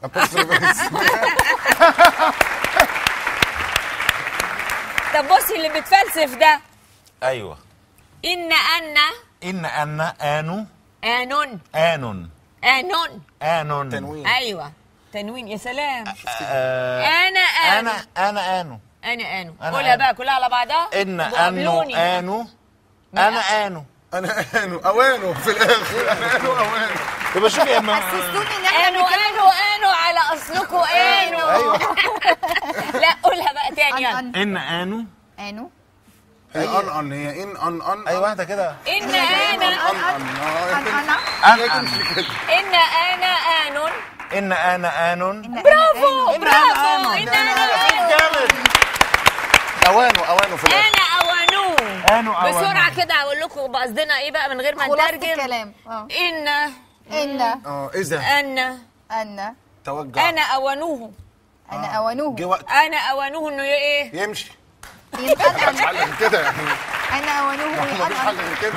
Speaker 1: طب بصي اللي بتفلسف ده
Speaker 12: ايوه
Speaker 1: إن أن
Speaker 12: ان ان انو
Speaker 1: آنون
Speaker 12: انون
Speaker 1: آنون
Speaker 12: انون
Speaker 9: تنوين
Speaker 1: أيوة تنوين يا سلام
Speaker 12: آه،
Speaker 1: أنا آنو
Speaker 12: انا انا انو
Speaker 1: أنا آنو
Speaker 12: أنا
Speaker 1: قولها
Speaker 12: آنو.
Speaker 1: بقى كلها على بعضها
Speaker 12: ان انو
Speaker 1: وقابلوني.
Speaker 12: انو انا انو
Speaker 9: انا انو اوانو في الاخر انا انو اوانو
Speaker 12: طب شوفي يا ما
Speaker 6: حسستوني ان احنا
Speaker 1: آنو آنو آنو على أصلكم آنو لا قولها بقى تاني يلا
Speaker 6: أن-
Speaker 12: ان انو
Speaker 6: انو
Speaker 9: هي ان ان هي ان ان ان
Speaker 12: اي واحده كده
Speaker 1: إن أنا
Speaker 9: ان
Speaker 1: إن أنا آن
Speaker 12: ان انا ان
Speaker 1: برافو برافو إن أنا
Speaker 12: جامد
Speaker 9: اوانه اوانه في الاخر
Speaker 1: أنا أوانو
Speaker 12: آنو أوانو.
Speaker 1: بسرعة كده هقول لكم قصدنا إيه بقى من غير ما
Speaker 6: خلاصة
Speaker 1: نترجم
Speaker 6: الكلام اه
Speaker 1: إن
Speaker 6: ان
Speaker 9: اه اذا
Speaker 1: أن
Speaker 6: ان
Speaker 9: توجع
Speaker 1: أنا أوانوه
Speaker 6: انا اوانوه
Speaker 9: جه وقت
Speaker 1: أنا أوانوه إنه إيه
Speaker 9: يمشي
Speaker 6: ينقل
Speaker 9: مفيش حل من كده يعني
Speaker 6: انا اوانوه
Speaker 9: مفيش حل
Speaker 6: ينقل
Speaker 9: من كده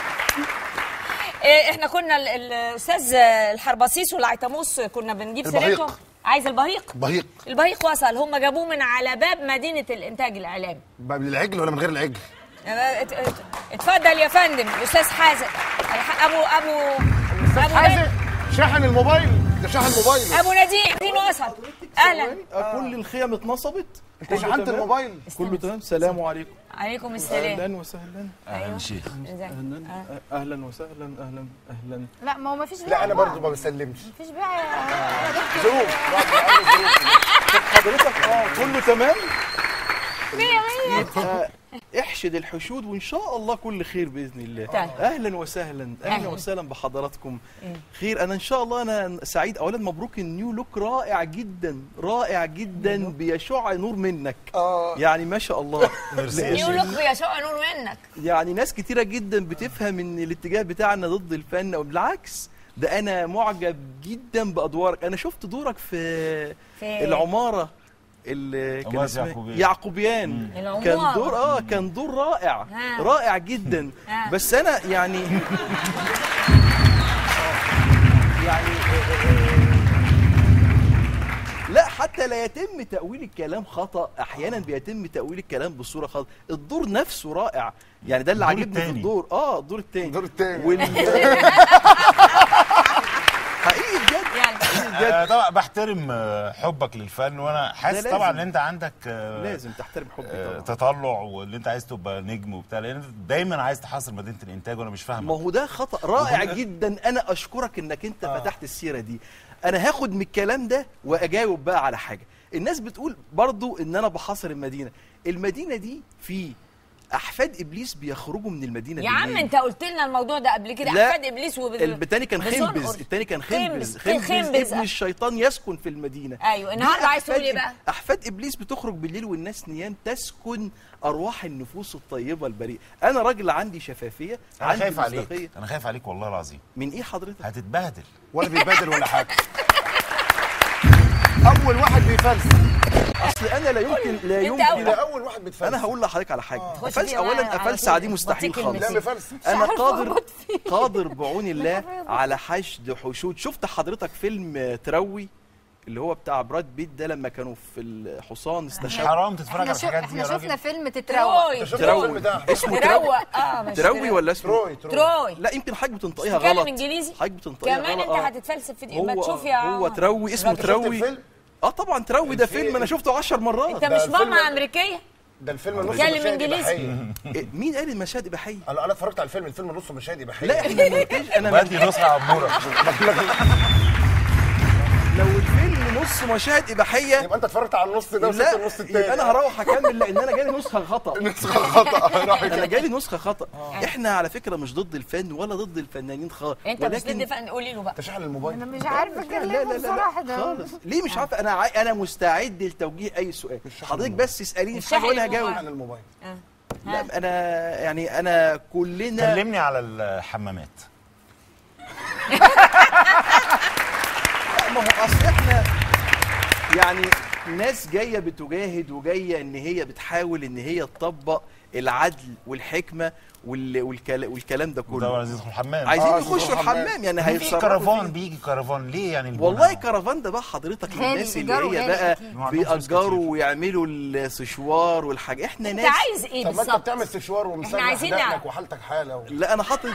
Speaker 1: إيه احنا كنا ال- الاستاذ الحربسيس والعيطاموس كنا بنجيب
Speaker 9: البهيق.
Speaker 1: سيرتهم عايز البهيق
Speaker 9: بهيق
Speaker 1: البهيق وصل هم جابوه من على باب مدينه الانتاج الاعلامي
Speaker 9: بقى بالعجل ولا من غير العجل
Speaker 1: ات- ات- اتفضل يا فندم الاستاذ حازم الح- ابو ابو ابو
Speaker 9: حازم
Speaker 1: ند-
Speaker 9: شحن الموبايل ده شحن الموبايل
Speaker 1: ابو نديم نديم وصل اهلا
Speaker 15: كل الخيم اتنصبت
Speaker 9: انت شحنت الموبايل
Speaker 15: كله تمام سلام عليكم
Speaker 1: عليكم السلام
Speaker 15: اهلا وسهلا
Speaker 12: اهلا شيخ
Speaker 1: ازيك؟
Speaker 15: اهلا اهلا وسهلا اهلا اهلا
Speaker 6: لا ما هو ما فيش
Speaker 9: لا انا برضو ما بسلمش
Speaker 6: مفيش بقى يا
Speaker 9: ظروف
Speaker 15: حضرتك اه كله تمام
Speaker 1: مية مية
Speaker 15: يبقى احشد الحشود وان شاء الله كل خير باذن الله
Speaker 1: طيب.
Speaker 15: اهلا وسهلا اهلا
Speaker 1: أهلا.
Speaker 15: وسهلا بحضراتكم خير انا ان شاء الله انا سعيد اولا مبروك النيو لوك رائع جدا رائع جدا بيشع نور منك
Speaker 9: اه
Speaker 15: يعني ما شاء الله
Speaker 1: نيو لوك بيشق نور منك
Speaker 15: يعني ناس كتيرة جدا بتفهم ان الاتجاه بتاعنا ضد الفن او بالعكس ده انا معجب جدا بادوارك انا شفت دورك في,
Speaker 1: في-
Speaker 15: العمارة اللي كان
Speaker 12: عمارة
Speaker 15: اسمها
Speaker 12: يعقوبيان.
Speaker 15: يعقوبيان
Speaker 1: العمارة.
Speaker 15: كان دور اه كان دور رائع
Speaker 1: ها.
Speaker 15: رائع جدا
Speaker 1: ها.
Speaker 15: بس انا يعني يعني لا حتى لا يتم تأويل الكلام خطأ أحيانا بيتم تأويل الكلام بصورة خطأ الدور نفسه رائع يعني ده اللي
Speaker 12: الدور
Speaker 15: عاجبني في
Speaker 12: التاني.
Speaker 15: الدور اه الدور التاني
Speaker 9: الدور التاني.
Speaker 15: وال... حقيقي بجد
Speaker 1: يلا
Speaker 15: حقيقي
Speaker 12: آه،
Speaker 15: بجد
Speaker 12: طبعا بحترم آه، حبك للفن وانا حاسس
Speaker 15: لازم.
Speaker 12: طبعا ان انت عندك آه،
Speaker 15: لازم تحترم حبي
Speaker 12: آه،
Speaker 15: طبعا
Speaker 12: تطلع واللي انت عايز تبقى نجم وبتاع لان انت دايما عايز تحاصر مدينه الانتاج وانا مش
Speaker 15: ما
Speaker 12: فاهم
Speaker 15: هو ده خطأ رائع
Speaker 12: وده-
Speaker 15: جدا أنا أشكرك إنك أنت فتحت السيرة دي أنا هاخد من الكلام ده وأجاوب بقى على حاجة الناس بتقول برضو إن أنا بحاصر المدينة المدينة دي في أحفاد إبليس بيخرجوا من المدينة
Speaker 1: يا عم
Speaker 15: بالليل.
Speaker 1: انت قلت لنا الموضوع ده قبل كده
Speaker 15: لا،
Speaker 1: احفاد ابليس وب...
Speaker 15: التاني كان
Speaker 1: بزنقر.
Speaker 15: خنبز التاني كان
Speaker 1: خنبز.
Speaker 15: خنبز خنبز,
Speaker 1: خنبز.
Speaker 15: ابن الشيطان يسكن في المدينة
Speaker 1: ايوه النهارده
Speaker 15: دي
Speaker 1: عايز تقول ايه
Speaker 15: أحفاد
Speaker 1: بقى؟
Speaker 15: إب- احفاد ابليس بتخرج بالليل والناس نيام تسكن ارواح النفوس الطيبه البريئه انا راجل عندي شفافيه
Speaker 12: انا
Speaker 15: عندي
Speaker 12: خايف عليك
Speaker 15: مصداقيه
Speaker 12: انا خايف عليك والله العظيم
Speaker 15: من ايه حضرتك
Speaker 12: هتتبهدل
Speaker 9: ولا بيبادر ولا حاجه اول واحد بيفلسف
Speaker 15: اصل انا لا يمكن لا
Speaker 1: أنت
Speaker 15: يمكن
Speaker 1: أول-
Speaker 9: ده اول واحد بيتفلسف
Speaker 15: انا هقول لحضرتك على حاجه
Speaker 1: تخش
Speaker 15: فلس
Speaker 1: فيها
Speaker 15: اولا
Speaker 1: بقى على
Speaker 15: افلسع
Speaker 1: طول.
Speaker 15: دي مستحيل
Speaker 1: بطيء
Speaker 15: خالص
Speaker 9: لا
Speaker 1: كلمتين.
Speaker 9: بيفلسف
Speaker 15: انا
Speaker 1: عارفة
Speaker 15: قادر
Speaker 1: أربط فيه.
Speaker 15: قادر بعون الله على حشد حشود شفت حضرتك فيلم تروي اللي هو بتاع براد بيت ده لما كانوا في الحصان
Speaker 12: مش
Speaker 15: استشهدوا
Speaker 12: حرام تتفرج
Speaker 6: احنا,
Speaker 12: على
Speaker 6: شف...
Speaker 12: الحاجات دي
Speaker 6: احنا
Speaker 12: يا
Speaker 6: شفنا
Speaker 12: راجل
Speaker 6: فيلم تتروق
Speaker 1: تروي
Speaker 9: شفت
Speaker 15: تروي
Speaker 9: الفيلم ده
Speaker 15: اسمه تروي
Speaker 1: تروق اه مش
Speaker 15: تروي ولا اسمه
Speaker 9: تروي تروي
Speaker 1: تروي
Speaker 15: لا يمكن حضرتك بتنطقيها
Speaker 1: تتكلم
Speaker 15: غلط
Speaker 1: انجليزي
Speaker 15: حضرتك بتنطقيها
Speaker 1: كمان
Speaker 15: غلط
Speaker 1: انت
Speaker 15: آه.
Speaker 1: هتتفلسف في ما
Speaker 15: هو
Speaker 1: تشوف يا
Speaker 15: هو تروي اسمه
Speaker 9: شفت
Speaker 15: تروي
Speaker 9: الفيلم
Speaker 15: اه طبعا تروي ده
Speaker 9: الفيلم-
Speaker 15: فيلم انا شفته 10 مرات
Speaker 1: انت
Speaker 9: ده
Speaker 1: مش
Speaker 9: الفيلم-
Speaker 1: ماما امريكيه
Speaker 9: ده الفيلم نص
Speaker 1: اتكلم
Speaker 9: مشاهد
Speaker 1: إنجليزي.
Speaker 9: إباحية.
Speaker 15: إيه، مين قال المشاهد اباحيه
Speaker 9: انا انا اتفرجت على الفيلم الفيلم نص مشاهد اباحيه
Speaker 15: لا احنا منتج انا
Speaker 12: بدي نسخه عموره
Speaker 15: لو الفيلم نص مشاهد اباحيه
Speaker 9: يبقى انت اتفرجت على النص ده وسبت
Speaker 15: لا
Speaker 9: النص التاني
Speaker 15: يبقى انا هروح اكمل لان انا جالي نسخه خطا
Speaker 9: نسخه خطا راح
Speaker 15: انا
Speaker 9: كده.
Speaker 15: جالي نسخه خطا احنا على فكره مش ضد الفن ولا ضد الفنانين خالص
Speaker 1: انت مش ضد فن قولي له بقى
Speaker 9: تشحن الموبايل
Speaker 6: انا مش عارفه
Speaker 15: لا لا
Speaker 6: اكلمه
Speaker 15: لا, لا
Speaker 6: بصراحه ده
Speaker 15: خالص ليه مش عارفه انا عاي... انا مستعد لتوجيه اي سؤال حضرتك بس اساليني في حاجه
Speaker 1: الشحن
Speaker 15: وانا
Speaker 1: الموبايل.
Speaker 15: هجاوب
Speaker 9: تشحن الموبايل
Speaker 15: لا انا يعني انا كلنا
Speaker 12: كلمني على الحمامات
Speaker 15: لا، ما هو اصل احنا يعني ناس جايه بتجاهد وجايه ان هي بتحاول ان هي تطبق العدل والحكمه وال... والكل... والكلام ده
Speaker 12: ده
Speaker 15: كله
Speaker 12: عايز يدخل الحمام
Speaker 15: عايزين
Speaker 9: آه،
Speaker 15: يخشوا
Speaker 9: يدخلوا الحمام.
Speaker 15: الحمام يعني
Speaker 12: في
Speaker 15: هيتصرفوا
Speaker 12: كرفان
Speaker 15: فيه.
Speaker 12: بيجي كرفان ليه يعني البنى؟
Speaker 15: والله كرفان ده بقى حضرتك
Speaker 6: غالي،
Speaker 15: للناس اللي
Speaker 6: إيجاره
Speaker 15: هي
Speaker 6: غالي
Speaker 15: بقى
Speaker 6: أكيد.
Speaker 12: ما عندهم فلوس كتير.
Speaker 15: بيأجروا ويعملوا السشوار والحاجة احنا
Speaker 1: انت
Speaker 15: ناس
Speaker 1: عايز ايه
Speaker 9: طب ما انت
Speaker 1: بالظبط
Speaker 9: بتعمل سشوار ومسرح
Speaker 1: عايزين
Speaker 9: دقنك
Speaker 1: نعرف.
Speaker 9: وحالتك حاله و...
Speaker 15: لا انا حاطط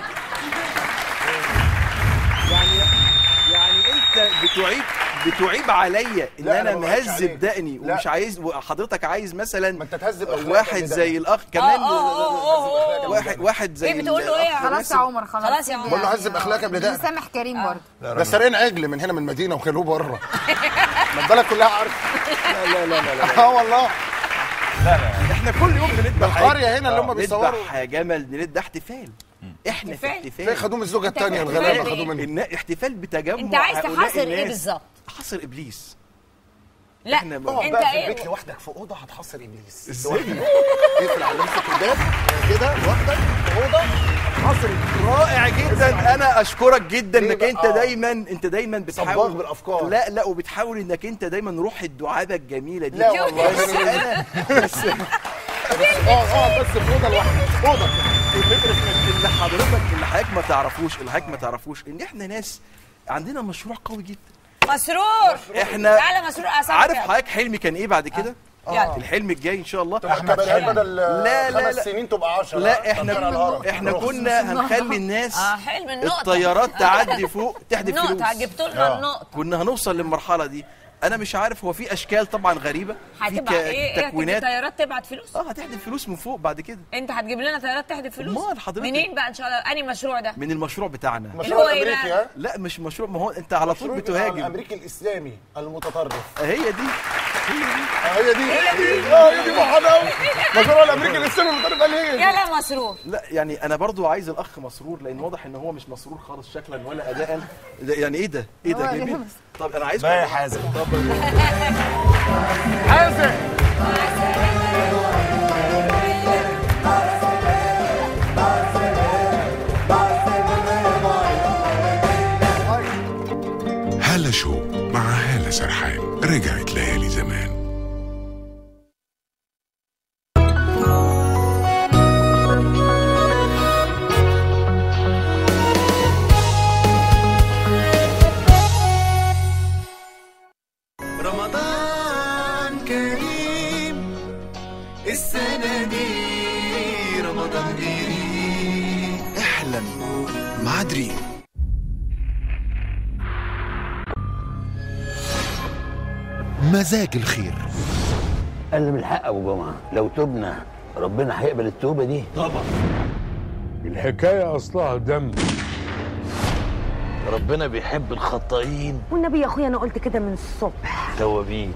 Speaker 15: يعني يعني انت بتعيب بتعيب عليا ان
Speaker 9: لا،
Speaker 15: انا
Speaker 9: أنا ما بعيبش
Speaker 15: مهذب
Speaker 9: عليك.
Speaker 15: دقني
Speaker 9: لا.
Speaker 15: ومش عايز وحضرتك عايز مثلا
Speaker 9: ما انت تهذب أخلاقك
Speaker 15: واحد
Speaker 9: اللي
Speaker 15: زي
Speaker 9: دقنك.
Speaker 15: الاخ كمان
Speaker 1: آه، آه، آه، آه.
Speaker 15: واحد واحد زي
Speaker 1: ايه بتقول له ايه يا
Speaker 15: الأخ
Speaker 6: خلاص
Speaker 15: ناصر.
Speaker 6: يا عمر خلاص
Speaker 1: خلاص يا عمر.
Speaker 9: بقول له عذب أخلاقك قبل ده.
Speaker 6: مسامح كريم برضه
Speaker 9: ده سارقين عجل من هنا من المدينه وكلوه بره ما البلد كلها عارفه
Speaker 15: لا لا لا لا, لا.
Speaker 9: اه والله
Speaker 15: لا لا احنا كل يوم بنذبح
Speaker 9: القرية هنا اللي هم
Speaker 15: آه،
Speaker 9: بيصوروا.
Speaker 15: نذبح جمل بنذبح احتفال احنا في
Speaker 1: احتفال؟
Speaker 15: احتفال
Speaker 9: تلاقي خدوه من الزوجة
Speaker 1: أنت
Speaker 9: التانية
Speaker 1: في
Speaker 9: الغلابة
Speaker 1: احتفال
Speaker 9: خدوه
Speaker 1: بإيه؟
Speaker 9: منه
Speaker 15: إن احتفال بتجمع
Speaker 1: انت عايز
Speaker 15: هؤلاء
Speaker 1: تحاصر ايه
Speaker 15: الناس.
Speaker 1: بالظبط
Speaker 15: حصر ابليس
Speaker 1: لا
Speaker 15: إحنا بقى-
Speaker 1: انت
Speaker 9: بقى في
Speaker 1: ايه
Speaker 9: البيت لوحدك في اوضه هتحصر ابليس
Speaker 15: ازاي؟
Speaker 9: لوحدك. اقفل على نفسك الباب كده لوحدك في اوضه هتحصر
Speaker 15: رائع جدا انا اشكرك جدا
Speaker 9: ليه
Speaker 15: انك
Speaker 9: بقى؟
Speaker 15: انت
Speaker 9: آه.
Speaker 15: دايما انت دايما بتحاول
Speaker 9: صباغ بالأفكار.
Speaker 15: لا لا وبتحاول انك انت دايما روح الدعابه الجميله دي
Speaker 9: لا والله.
Speaker 15: بس انا بس
Speaker 9: اه اه بس في اوضه لوحدك اوضه
Speaker 15: الفكره في اللي حضرتك اللي حضرتك ما تعرفوش اللي حضرتك ما تعرفوش ان احنا ناس عندنا مشروع قوي جدا
Speaker 1: مسرور
Speaker 15: احنا
Speaker 1: تعالى مسرور أسامة
Speaker 15: عارف
Speaker 1: كده.
Speaker 15: حضرتك حلمي كان ايه بعد كده؟
Speaker 1: يلا.
Speaker 15: الحلم الجاي ان شاء الله
Speaker 9: تبقى الكباريهات بدل
Speaker 15: لا لا
Speaker 9: خمس
Speaker 15: لا
Speaker 9: سنين تبقى 10
Speaker 15: لا احنا احنا كنا هنخلي الناس
Speaker 1: اه حلم النقطة
Speaker 15: الطيارات تعدي فوق تحدف فلوس
Speaker 1: نقطة جبت لنا النقطة
Speaker 15: كنا هنوصل للمرحله دي انا مش عارف هو في اشكال طبعا غريبه في
Speaker 1: هتبقى ايه ايه هتجيب
Speaker 15: تكوينات
Speaker 1: طيارات تبعت فلوس
Speaker 15: اه هتحدف فلوس من فوق بعد كده
Speaker 1: انت هتجيب لنا طيارات تحدف فلوس
Speaker 15: أمال حضرتك؟
Speaker 1: منين بقى ان شاء الله انهي مشروع ده
Speaker 15: من المشروع بتاعنا
Speaker 1: اللي هو ايه
Speaker 9: الامريكي
Speaker 1: بقى
Speaker 9: ها
Speaker 15: لا مش مشروع ما هو انت على طول بتهاجم
Speaker 9: الامريكي الاسلامي المتطرف
Speaker 15: هي دي
Speaker 9: هي دي اه هي دي محاضره قوي مشروع الامريكي الاسلامي المتطرف قال هي دي
Speaker 1: يلا مسرور
Speaker 15: لا يعني انا برضو عايز الاخ مسرور لان واضح ان هو مش مسرور خالص شكلا ولا اداء ده يعني ايه ده ايه ده
Speaker 6: هو
Speaker 15: جميل
Speaker 6: جامد.
Speaker 15: طب انا عايز
Speaker 12: بقى يا حازم
Speaker 9: حازم
Speaker 2: هالة شو مع هالة سرحان رجعت ليالي زمان
Speaker 16: رمضان كريم السنة دي رمضان قريب احلم مع دريم
Speaker 17: مزاج الخير
Speaker 18: قال لي من الحق ابو جمعه لو تبنا ربنا هيقبل التوبه دي طبعا
Speaker 19: الحكاية أصلها دم
Speaker 18: ربنا بيحب الخطائين
Speaker 20: والنبي يا اخويا انا قلت كده من الصبح
Speaker 18: توابين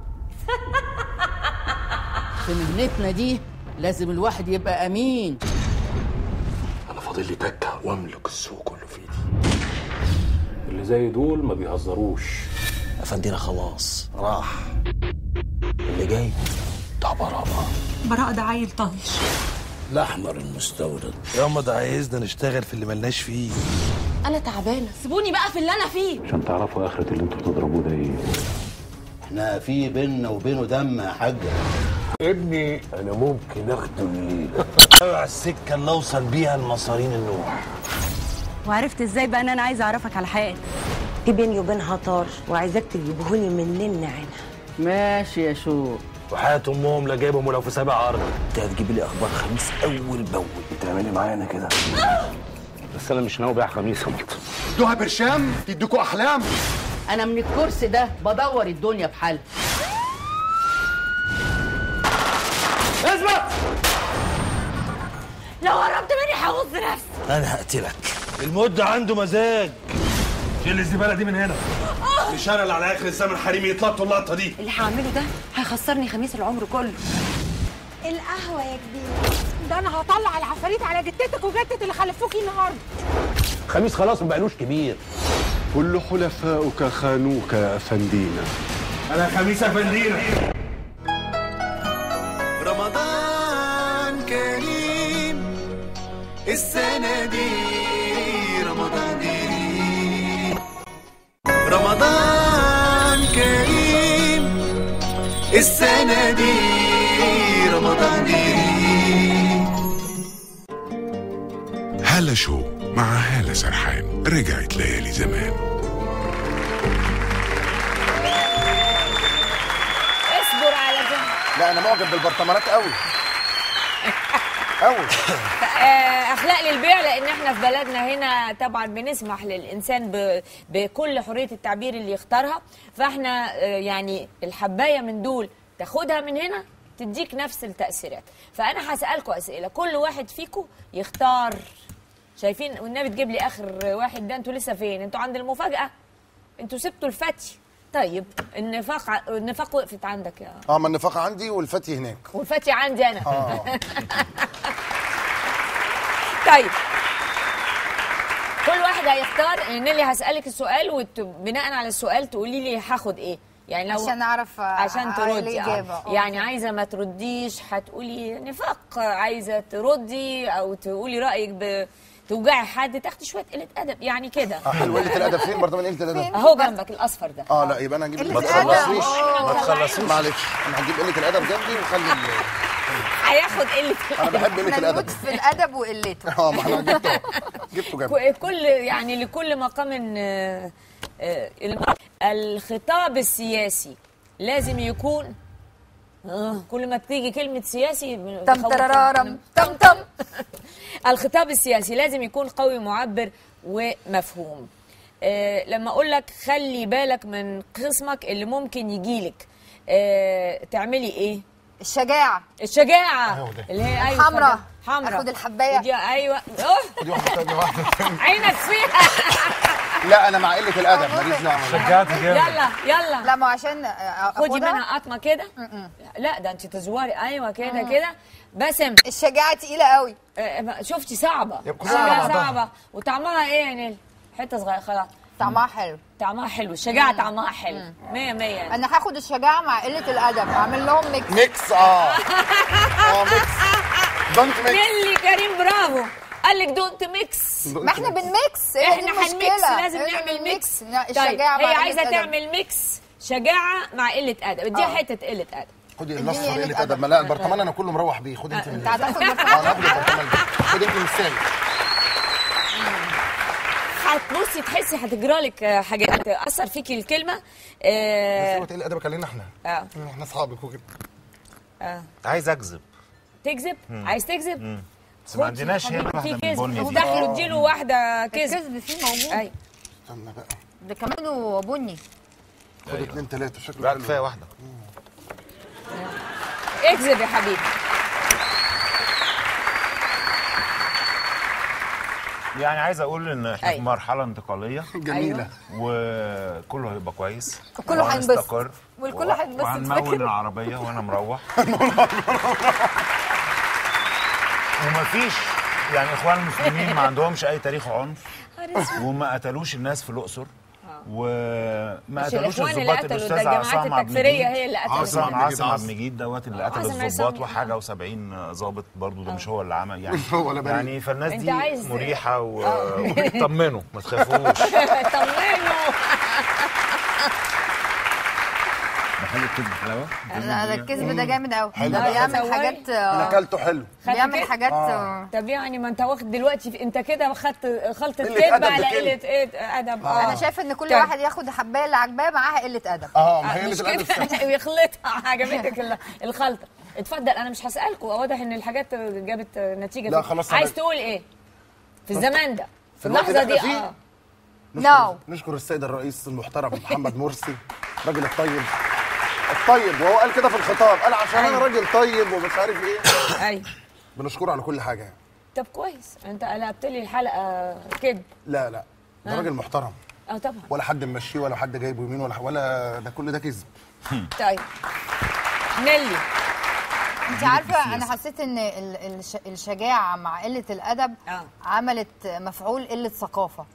Speaker 21: في مهنتنا دي لازم الواحد يبقى امين
Speaker 17: انا فاضل لي تكه واملك السوق كله في ايدي
Speaker 19: اللي زي دول ما بيهزروش
Speaker 18: افندينا خلاص راح اللي جاي بتاع براءه
Speaker 22: براءة ده عيل طايش
Speaker 18: الاحمر المستورد ياما ده عايزنا نشتغل في اللي ملناش فيه
Speaker 22: انا تعبانه سيبوني بقى في اللي انا فيه
Speaker 19: عشان تعرفوا آخرة اللي انتوا بتضربوه ده ايه
Speaker 18: احنا في بيننا وبينه دم يا حاجه
Speaker 19: ابني أنا ممكن أخده الليلة
Speaker 18: اوعى السكه اللي اوصل بيها المصارين النوح
Speaker 20: وعرفت ازاي بقى ان انا عايزه اعرفك على حقيقتي في بيني وبينها طار وعايزاك تجيبهولي من نن عينها
Speaker 21: ماشي يا شو
Speaker 18: وحياة امهم لا جايبهم ولو في سابع ارض انت هتجيب لي اخبار خميس اول باول
Speaker 19: بتعملي معايا أنا كده بس أنا مش ناوي بيع خميس يا مطر
Speaker 9: ادوها برشام تديكوا احلام
Speaker 21: انا من الكرسي ده بدور الدنيا بحالها
Speaker 9: اثبت
Speaker 1: لو قربت مني هغض نفسي
Speaker 18: انا هقتلك المد عنده مزاج
Speaker 4: شيل الزباله دي من هنا مش انا اللي على اخر الزمن حريمي يطلقوا اللقطه دي
Speaker 20: اللي هعمله ده هيخسرني خميس العمر كله
Speaker 22: القهوه يا كبير ده انا هطلع العفاريت على جدتك وجدة اللي خلفوكي النهارده
Speaker 19: خميس خلاص ما بقالوش كبير
Speaker 17: كل حلفاؤك خانوك يا افندينا
Speaker 4: انا خميس افندينا
Speaker 16: رمضان كريم السنة دي رمضان قريب رمضان كريم السنة دي رمضان قريب
Speaker 2: هالة شو مع هالة سرحان رجعت ليالي زمان
Speaker 1: اصبر على ده
Speaker 9: لا انا معجب بالبرطمانات قوي قوي
Speaker 1: آه، اخلاق للبيع لان احنا في بلدنا هنا طبعا بنسمح للانسان ب... بكل حريه التعبير اللي يختارها فاحنا آه، يعني الحبايه من دول تاخدها من هنا تديك نفس التاثيرات فانا هسالكم اسئله كل واحد فيكم يختار شايفين والنبي تجيب لي اخر واحد ده انتوا لسه فين انتوا عند المفاجاه انتوا سبتوا الفتي طيب النفاق ع- النفاق وقفت عندك يا
Speaker 9: اه ما النفاق عندي والفتي هناك
Speaker 1: والفتي عندي انا
Speaker 9: آه.
Speaker 1: طيب كل واحد هيختار نيلي هسألك السؤال وبناء على السؤال تقولي لي هاخد ايه يعني لو
Speaker 6: عشان اعرف
Speaker 1: عشان
Speaker 6: على
Speaker 1: تردي
Speaker 6: الإجابة.
Speaker 1: آه.
Speaker 6: آه.
Speaker 1: يعني عايزه ما ترديش هتقولي نفاق عايزه تردي او تقولي رايك ب... توجعي حد تاخدي شويه قله ادب يعني كده
Speaker 9: اه حلو قله الادب فين برضه من قله الادب
Speaker 1: اهو جنبك الاصفر ده
Speaker 9: اه لا يبقى انا هجيب
Speaker 1: قلة
Speaker 9: ما
Speaker 1: الأدب.
Speaker 9: تخلصوش
Speaker 1: آه،
Speaker 9: ما تخلصوش معلش انا هجيب قله الادب جنبي وخلي ال-
Speaker 1: هياخد قله
Speaker 9: انا بحب قله
Speaker 6: احنا
Speaker 9: الادب
Speaker 6: نموت في الادب وقلته
Speaker 9: اه ما احنا جبته جبته جنبي
Speaker 1: ك- كل يعني لكل مقام آه، آه، الم- الخطاب السياسي لازم يكون آه، كل ما تيجي كلمة سياسي
Speaker 6: تم
Speaker 1: تخوف.
Speaker 6: ترارارم تم تم
Speaker 1: الخطاب السياسي لازم يكون قوي معبر ومفهوم آه، لما اقول لك خلي بالك من خصمك اللي ممكن يجيلك آه، تعملي ايه
Speaker 6: الشجاعة
Speaker 1: الشجاعة اللي هي ايوه
Speaker 6: حمرا.
Speaker 1: اتفضل. حمرا
Speaker 6: آخد الحباية.
Speaker 1: ودي- ايوه أوه.
Speaker 9: خدي واحده ثانيه واحده ثانيه
Speaker 1: عينك فيها
Speaker 9: لا انا مع قله الادب ماليش دعوه
Speaker 12: شجعت جامد
Speaker 1: يلا يلا
Speaker 6: لا ما عشان
Speaker 1: خدي
Speaker 6: أخدها؟
Speaker 1: منها قطمه كده لا ده انت تزوري ايوه كده كده بسم
Speaker 6: الشجاعة تقيلة قوي
Speaker 1: شفتي صعبه
Speaker 6: يبقى كلها
Speaker 1: شجاعة
Speaker 6: على بعضها.
Speaker 1: صعبه وطعمها ايه يا نيل حته صغيره خلاص
Speaker 6: طعمها حلو
Speaker 1: طعمها حلو الشجاعه طعمها حلو 100 100
Speaker 6: انا هاخد الشجاعة مع قلة الادب اعمل لهم ميكس
Speaker 9: ميكس اه اه ميكس دونت ميكس
Speaker 1: نيلي كريم برافو قال لك دونت ميكس
Speaker 6: ما احنا بنميكس هي دي
Speaker 1: احنا هنميكس
Speaker 6: المشكلة.
Speaker 1: لازم
Speaker 6: لازم
Speaker 1: نعمل
Speaker 6: نميكس.
Speaker 1: ميكس
Speaker 6: لا،
Speaker 1: طيب
Speaker 6: الشجاعة مع
Speaker 1: هي
Speaker 6: قلة
Speaker 1: عايزه
Speaker 6: أدب.
Speaker 1: تعمل ميكس شجاعه مع قله ادب اديها
Speaker 6: آه.
Speaker 1: حته قله ادب
Speaker 9: خدي
Speaker 6: اديني
Speaker 9: الاصفر
Speaker 6: قلة
Speaker 9: قله ادب
Speaker 6: أدب.
Speaker 9: ما لا البرطمان انا كله مروح بيه خد انت
Speaker 6: انت هتاخد
Speaker 9: اه انا هاخد البرطمان ده خد انت من السايق
Speaker 1: هتبصي تحسي هتجرى لك حاجات هتاثر فيكي الكلمه
Speaker 9: بس
Speaker 1: آه
Speaker 9: هو تقل ادبك علينا احنا
Speaker 1: آه.
Speaker 9: احنا اصحابك وكده
Speaker 1: آه.
Speaker 12: عايز اكذب
Speaker 1: تكذب
Speaker 12: مم.
Speaker 1: عايز تكذب
Speaker 12: مم. بس ما عندناش هنا
Speaker 1: في
Speaker 12: واحده من
Speaker 1: كذب
Speaker 12: البني دي
Speaker 1: افتحي له اديله واحده كذب
Speaker 6: الكذب فيه موجود
Speaker 1: ايوه
Speaker 9: استنى بقى
Speaker 6: ده كمان بني
Speaker 9: خد اتنين تلاته شكله
Speaker 12: لا
Speaker 9: حلو.
Speaker 12: كفايه واحده
Speaker 1: اكذب يا حبيبي
Speaker 12: يعني عايز اقول ان احنا في
Speaker 1: أيوة.
Speaker 12: مرحله انتقاليه
Speaker 9: جميله
Speaker 12: وكله هيبقى كويس
Speaker 6: كله هينبسط.
Speaker 12: وهنستقر
Speaker 6: والكل
Speaker 12: و-
Speaker 6: هينبسط
Speaker 12: وهنمول
Speaker 6: فاكر؟
Speaker 12: العربيه وانا مروح ومفيش يعني اخوان المسلمين ما عندهمش اي تاريخ عنف وما قتلوش الناس في الاقصر وما
Speaker 1: مش
Speaker 12: قتلوش
Speaker 1: الإخوان اللي
Speaker 12: الضباط
Speaker 1: قتلوا، ده
Speaker 12: الاستاذ
Speaker 1: الجماعات
Speaker 12: عصام عبد
Speaker 1: التكفيرية
Speaker 12: المجيد
Speaker 1: هي اللي قتلت.
Speaker 12: عصام
Speaker 9: عصام عبد
Speaker 12: عاصم عبد
Speaker 9: المجيد.
Speaker 12: المجيد دوت اللي قتل
Speaker 1: عاصم
Speaker 12: الضباط
Speaker 1: عصام.
Speaker 12: وحاجه و70 ضابط برضه ده مش هو اللي عمل يعني
Speaker 9: هو ولا بريء.
Speaker 12: يعني فالناس
Speaker 1: أنت
Speaker 12: دي
Speaker 1: عايز-
Speaker 12: مريحه و-
Speaker 1: آه.
Speaker 12: وبيطمنوا ما تخافوش
Speaker 1: طمنوا
Speaker 12: محل الكذب حلاوه
Speaker 6: لا، ده الكذب ده جامد قوي
Speaker 9: حلو.
Speaker 6: ده بيعمل
Speaker 1: تصوري؟
Speaker 6: حاجات
Speaker 9: انا
Speaker 6: آه،
Speaker 9: اكلته حلو
Speaker 6: بيعمل
Speaker 1: كده؟
Speaker 6: حاجات
Speaker 9: آه.
Speaker 6: آه.
Speaker 1: طب يعني ما انت واخد دلوقتي في انت كده خدت خلطه
Speaker 9: قلة
Speaker 1: كذب
Speaker 9: أدب
Speaker 1: على
Speaker 9: بكلمة.
Speaker 1: قله ايه ادب اه
Speaker 6: انا شايفه ان كل
Speaker 1: طيب.
Speaker 6: واحد ياخد الحبايه اللي عاجباه معاها قله ادب
Speaker 9: اه ما هي
Speaker 1: مش
Speaker 9: قله الادب
Speaker 1: كده ويخلطها عجبتك ال- الخلطه اتفضل انا مش هسالكم واضح ان الحاجات جابت نتيجه
Speaker 9: لا،
Speaker 1: فيك.
Speaker 9: خلاص
Speaker 1: عايز
Speaker 9: أنا-
Speaker 1: تقول ايه في الزمان ده في
Speaker 9: الوقت
Speaker 1: اللحظه
Speaker 9: اللي
Speaker 1: دي
Speaker 9: إحنا فيه؟
Speaker 1: اه
Speaker 6: نو
Speaker 9: نشكر السيد الرئيس المحترم محمد مرسي الراجل الطيب الطيب وهو قال كده في الخطاب قال عشان انا
Speaker 1: أيوة.
Speaker 9: راجل طيب ومش عارف ايه
Speaker 1: ايوه
Speaker 9: بنشكره على كل حاجه يعني.
Speaker 1: طب كويس انت قلبت لي الحلقه كده
Speaker 9: لا لا ده
Speaker 1: آه.
Speaker 9: راجل محترم
Speaker 1: اه طبعا
Speaker 9: ولا حد ممشيه ولا حد جايبه يمين ولا ولا ده كل ده كذب
Speaker 1: طيب نيلي
Speaker 6: انت عارفه انا حسيت ان ال- الش- الشجاعه مع قله الادب
Speaker 1: آه.
Speaker 6: عملت مفعول قله ثقافه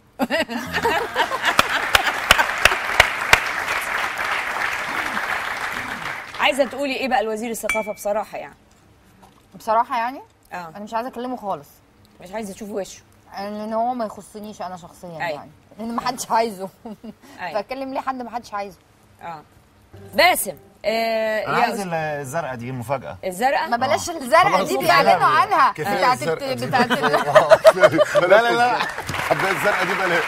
Speaker 1: عايزه تقولي ايه بقى لوزير الثقافه بصراحه يعني
Speaker 6: بصراحه يعني
Speaker 1: اه
Speaker 6: انا مش عايزه اكلمه خالص
Speaker 1: مش عايزه اشوف وشه
Speaker 6: لان هو ما يخصنيش انا شخصيا
Speaker 1: أيوة.
Speaker 6: يعني لان ما حدش عايزه
Speaker 1: أيوة.
Speaker 6: فاتكلم ليه حد ما حدش عايزه
Speaker 1: اه باسم آه
Speaker 12: انا
Speaker 1: يا
Speaker 12: عايز
Speaker 1: أس-
Speaker 12: ال- الزرقاء دي مفاجاه
Speaker 1: الزرقاء
Speaker 6: ما بلاش الزرقاء
Speaker 9: خلاص
Speaker 6: دي
Speaker 9: كفاية.
Speaker 6: بيعلنوا عنها
Speaker 9: كفاية
Speaker 6: بتاعت
Speaker 9: الزرقاء
Speaker 6: الت-
Speaker 9: دي.
Speaker 6: بتاعت ال-
Speaker 9: لا لا لا الحبايه الزرقاء دي بلاش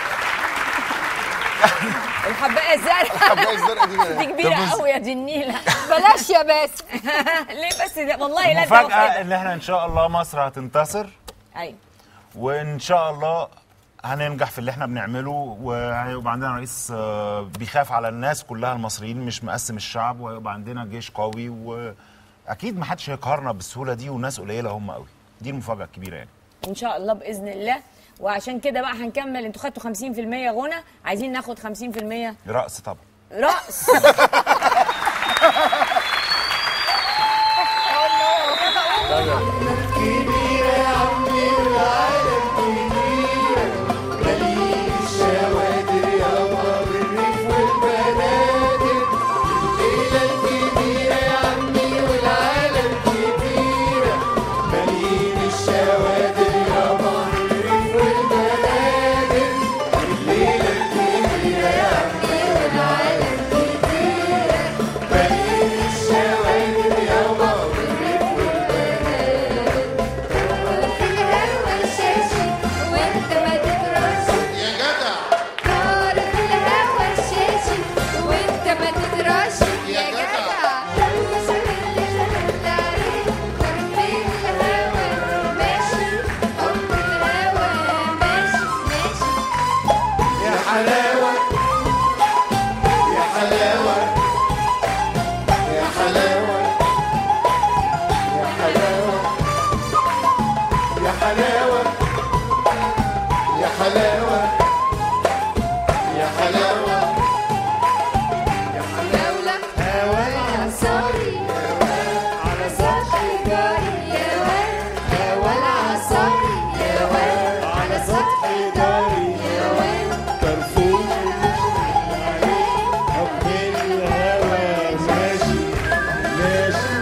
Speaker 1: الحبايه الزرقاء
Speaker 9: الحبايه الزرقاء دي
Speaker 1: دي
Speaker 9: بلاش
Speaker 1: كبيره
Speaker 12: طب بص-
Speaker 1: قوي يا دي النيله
Speaker 6: بلاش يا باسم
Speaker 1: ليه بس ده والله لا
Speaker 12: مفاجاه
Speaker 1: ده
Speaker 12: ان احنا ان شاء الله مصر هتنتصر
Speaker 1: ايوه
Speaker 12: وان شاء الله هننجح في اللي احنا بنعمله وهيبقى عندنا رئيس آه، بيخاف على الناس كلها المصريين مش مقسم الشعب وهيبقى عندنا جيش قوي واكيد ما حدش هيقهرنا بالسهوله دي وناس قليله هم قوي دي المفاجاه الكبيره يعني
Speaker 1: ان شاء الله باذن الله وعشان كده بقى هنكمل انتوا خدتوا 50% غنى عايزين ناخد 50%
Speaker 12: رقص طبعا
Speaker 1: رقص
Speaker 16: كبيرة يا عمي والعالم كبيرة مليء الشوادر يابا بالريف والبنادق الليلة الكبيرة يا عمي والعالم كبيرة مليء الشوادر يابا بالريف والبنادق الليلة الكبيرة يا عمي والعالم كبيرة مليء الشوادر يابا بالريف
Speaker 14: الهوا الشاشي وانت ما تدراش
Speaker 16: يا جدع
Speaker 14: نار في الهوا الشاشي وانت ما تدراش يا جدع يا شغل شغل عليك طرفين الهوا ماشي حب الهوا ماشي ماشي
Speaker 16: يا حلاوة يا حلاوة يا حلاوة يا حلاوة يا حلاوة يا حلاوة يا حلاوة يا
Speaker 14: دولة
Speaker 16: هوا
Speaker 14: عصاري على سطح جاري يا واد هوا العصاري يا واد على سطح جاري يا واد
Speaker 16: كرفوش حب الهوا ماشي ماشي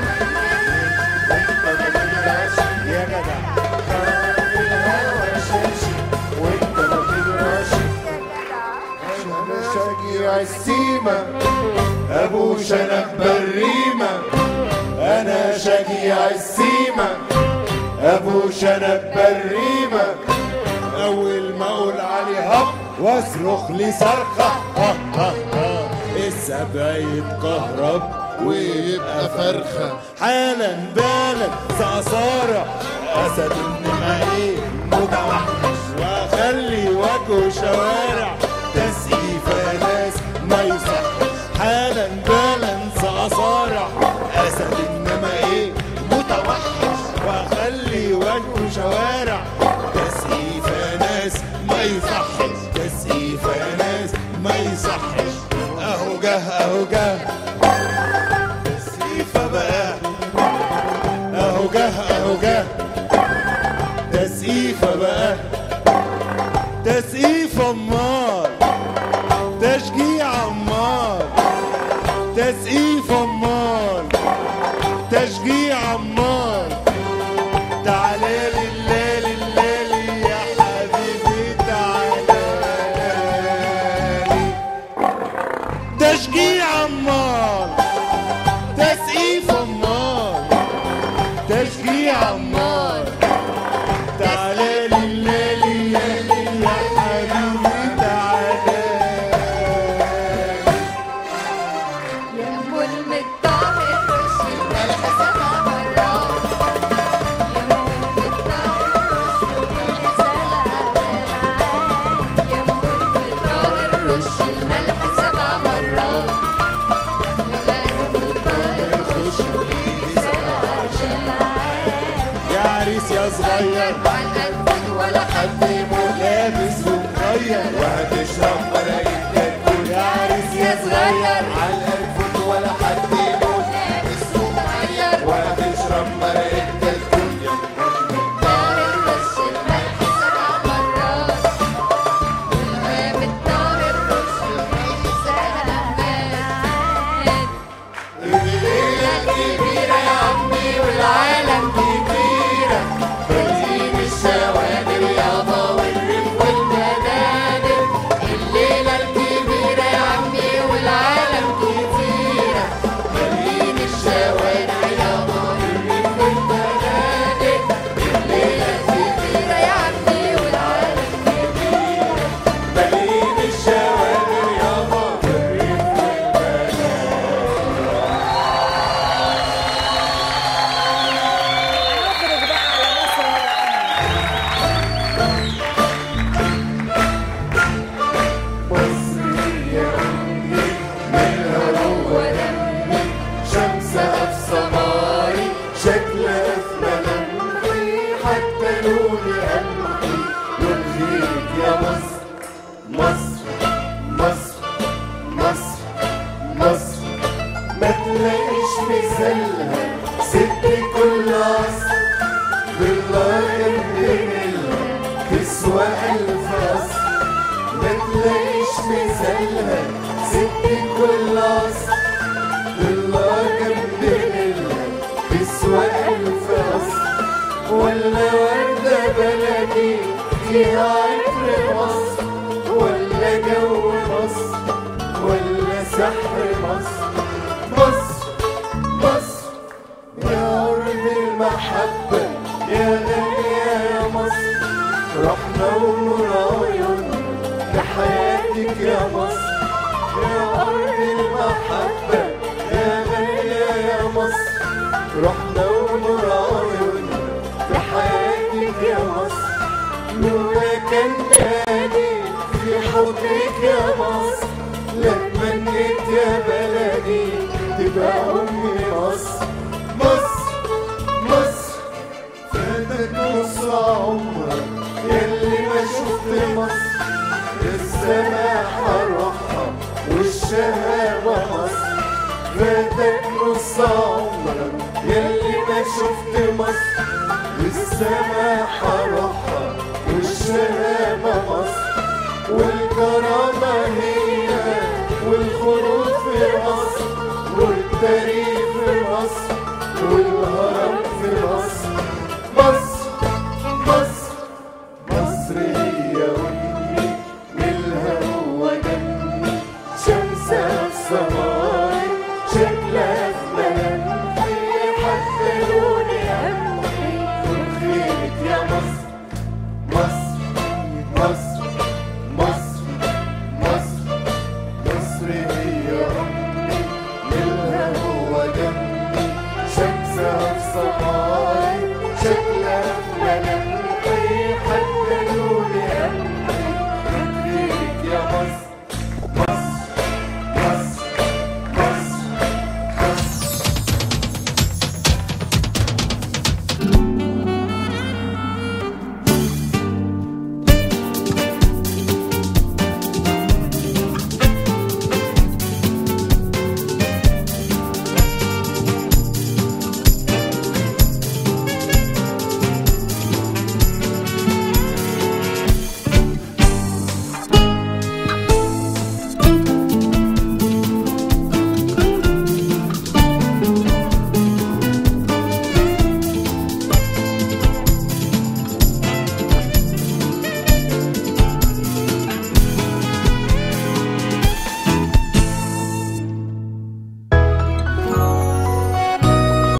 Speaker 16: يا جدع الهوا شاشي وانت ما تدراش انا شجيع السيمة ابو شنب بريمة انا شجيع السيمة ابو شنب بريمة اول ما اقول عليه هب واصرخ لي صرخة ها ها ها السبع يتكهرب ويبقى فرخة حالا بالا سأصارع أسد إنما إيه متوحش وأخلي وجهه شوارع تسقيفة ناس ما يصحش حالا بالا سأصارع أسد إنما إيه متوحش وأخلي وجهه شوارع تسقيفة ناس ما يصحش تسقيفة ناس ما يصحش أهو جه أهو جه تسقيفة بقى أهو جه أهو جه تسقيفة بقى تسقيفة أمال تشجيع أمال تسقيفة أمال تشجيع أمال تعالى لله لله يا حبيبي تعالى تشجيع أمال تسقيف أمال تشجيع أمال تعالى لله لله يا حبيبي تعالى
Speaker 14: يا ام المطهر رش الملح سبع مرات يا ام المطهر رش الملح سبع مرات
Speaker 16: يا عريس يا صغير ولا حد يموت لابس ومغير وهتشرب مراية تاكل يا عريس يا صغير على الفوت ولا حد يموت لابس ومغير وهتشرب مراية تاكل
Speaker 14: رش الملح سبع مرات والهام الطاهر رش الملح سبع مرات
Speaker 16: الليلة كبيرة يا عمي والعالم كبيرة بنزين الشوادر يابا والريف والبنادق الليلة الكبيرة يا عمي والعالم كبيرة مليين الشوارع يابا والريف والبنادق الليلة الكبيرة يا عمي والعالم كبيرة مليين الشوارع يابا والريف
Speaker 1: نخرج بقى على مصر
Speaker 16: شمسها في سماري شكلها في ملامحي حتى لوني قلبي يرضيك يا مصر مصر مصر مصر تسوى ألف قصر ما تلاقيش مثالها ست كل عصر ضلها جنب منها تسوى ألف قصر ولا وردة بلدي فيها عطر مصر ولا جو مصر ولا سحر مصر مصر مصر يا أرض المحبة يا غالية يا مصر رحمة ونور عيون لحياتك يا مصر يا أرض المحبة يا غالية يا مصر رحمة ونور عيون لحياتك يا مصر لولا كان تاني في حضنك يا مصر لتمنيت يا بلدي تبقى أمي مصر مصر مصر فاتك نص عمرك ياللي ما شفت مصر السماحة روحها والشهامة مصر فاتك نص عمرك ياللي ما شفت مصر السماحة روحها والشهامة مصر والكرامة هي والخلود في مصر والتاريخ في مصر والهرم في مصر مصر مصر مصر هي وجهي نيلها هو دمي شمسها في سماري شكلها في ملامحي حتى لوني أمحي خيرك يا مصر مصر مصر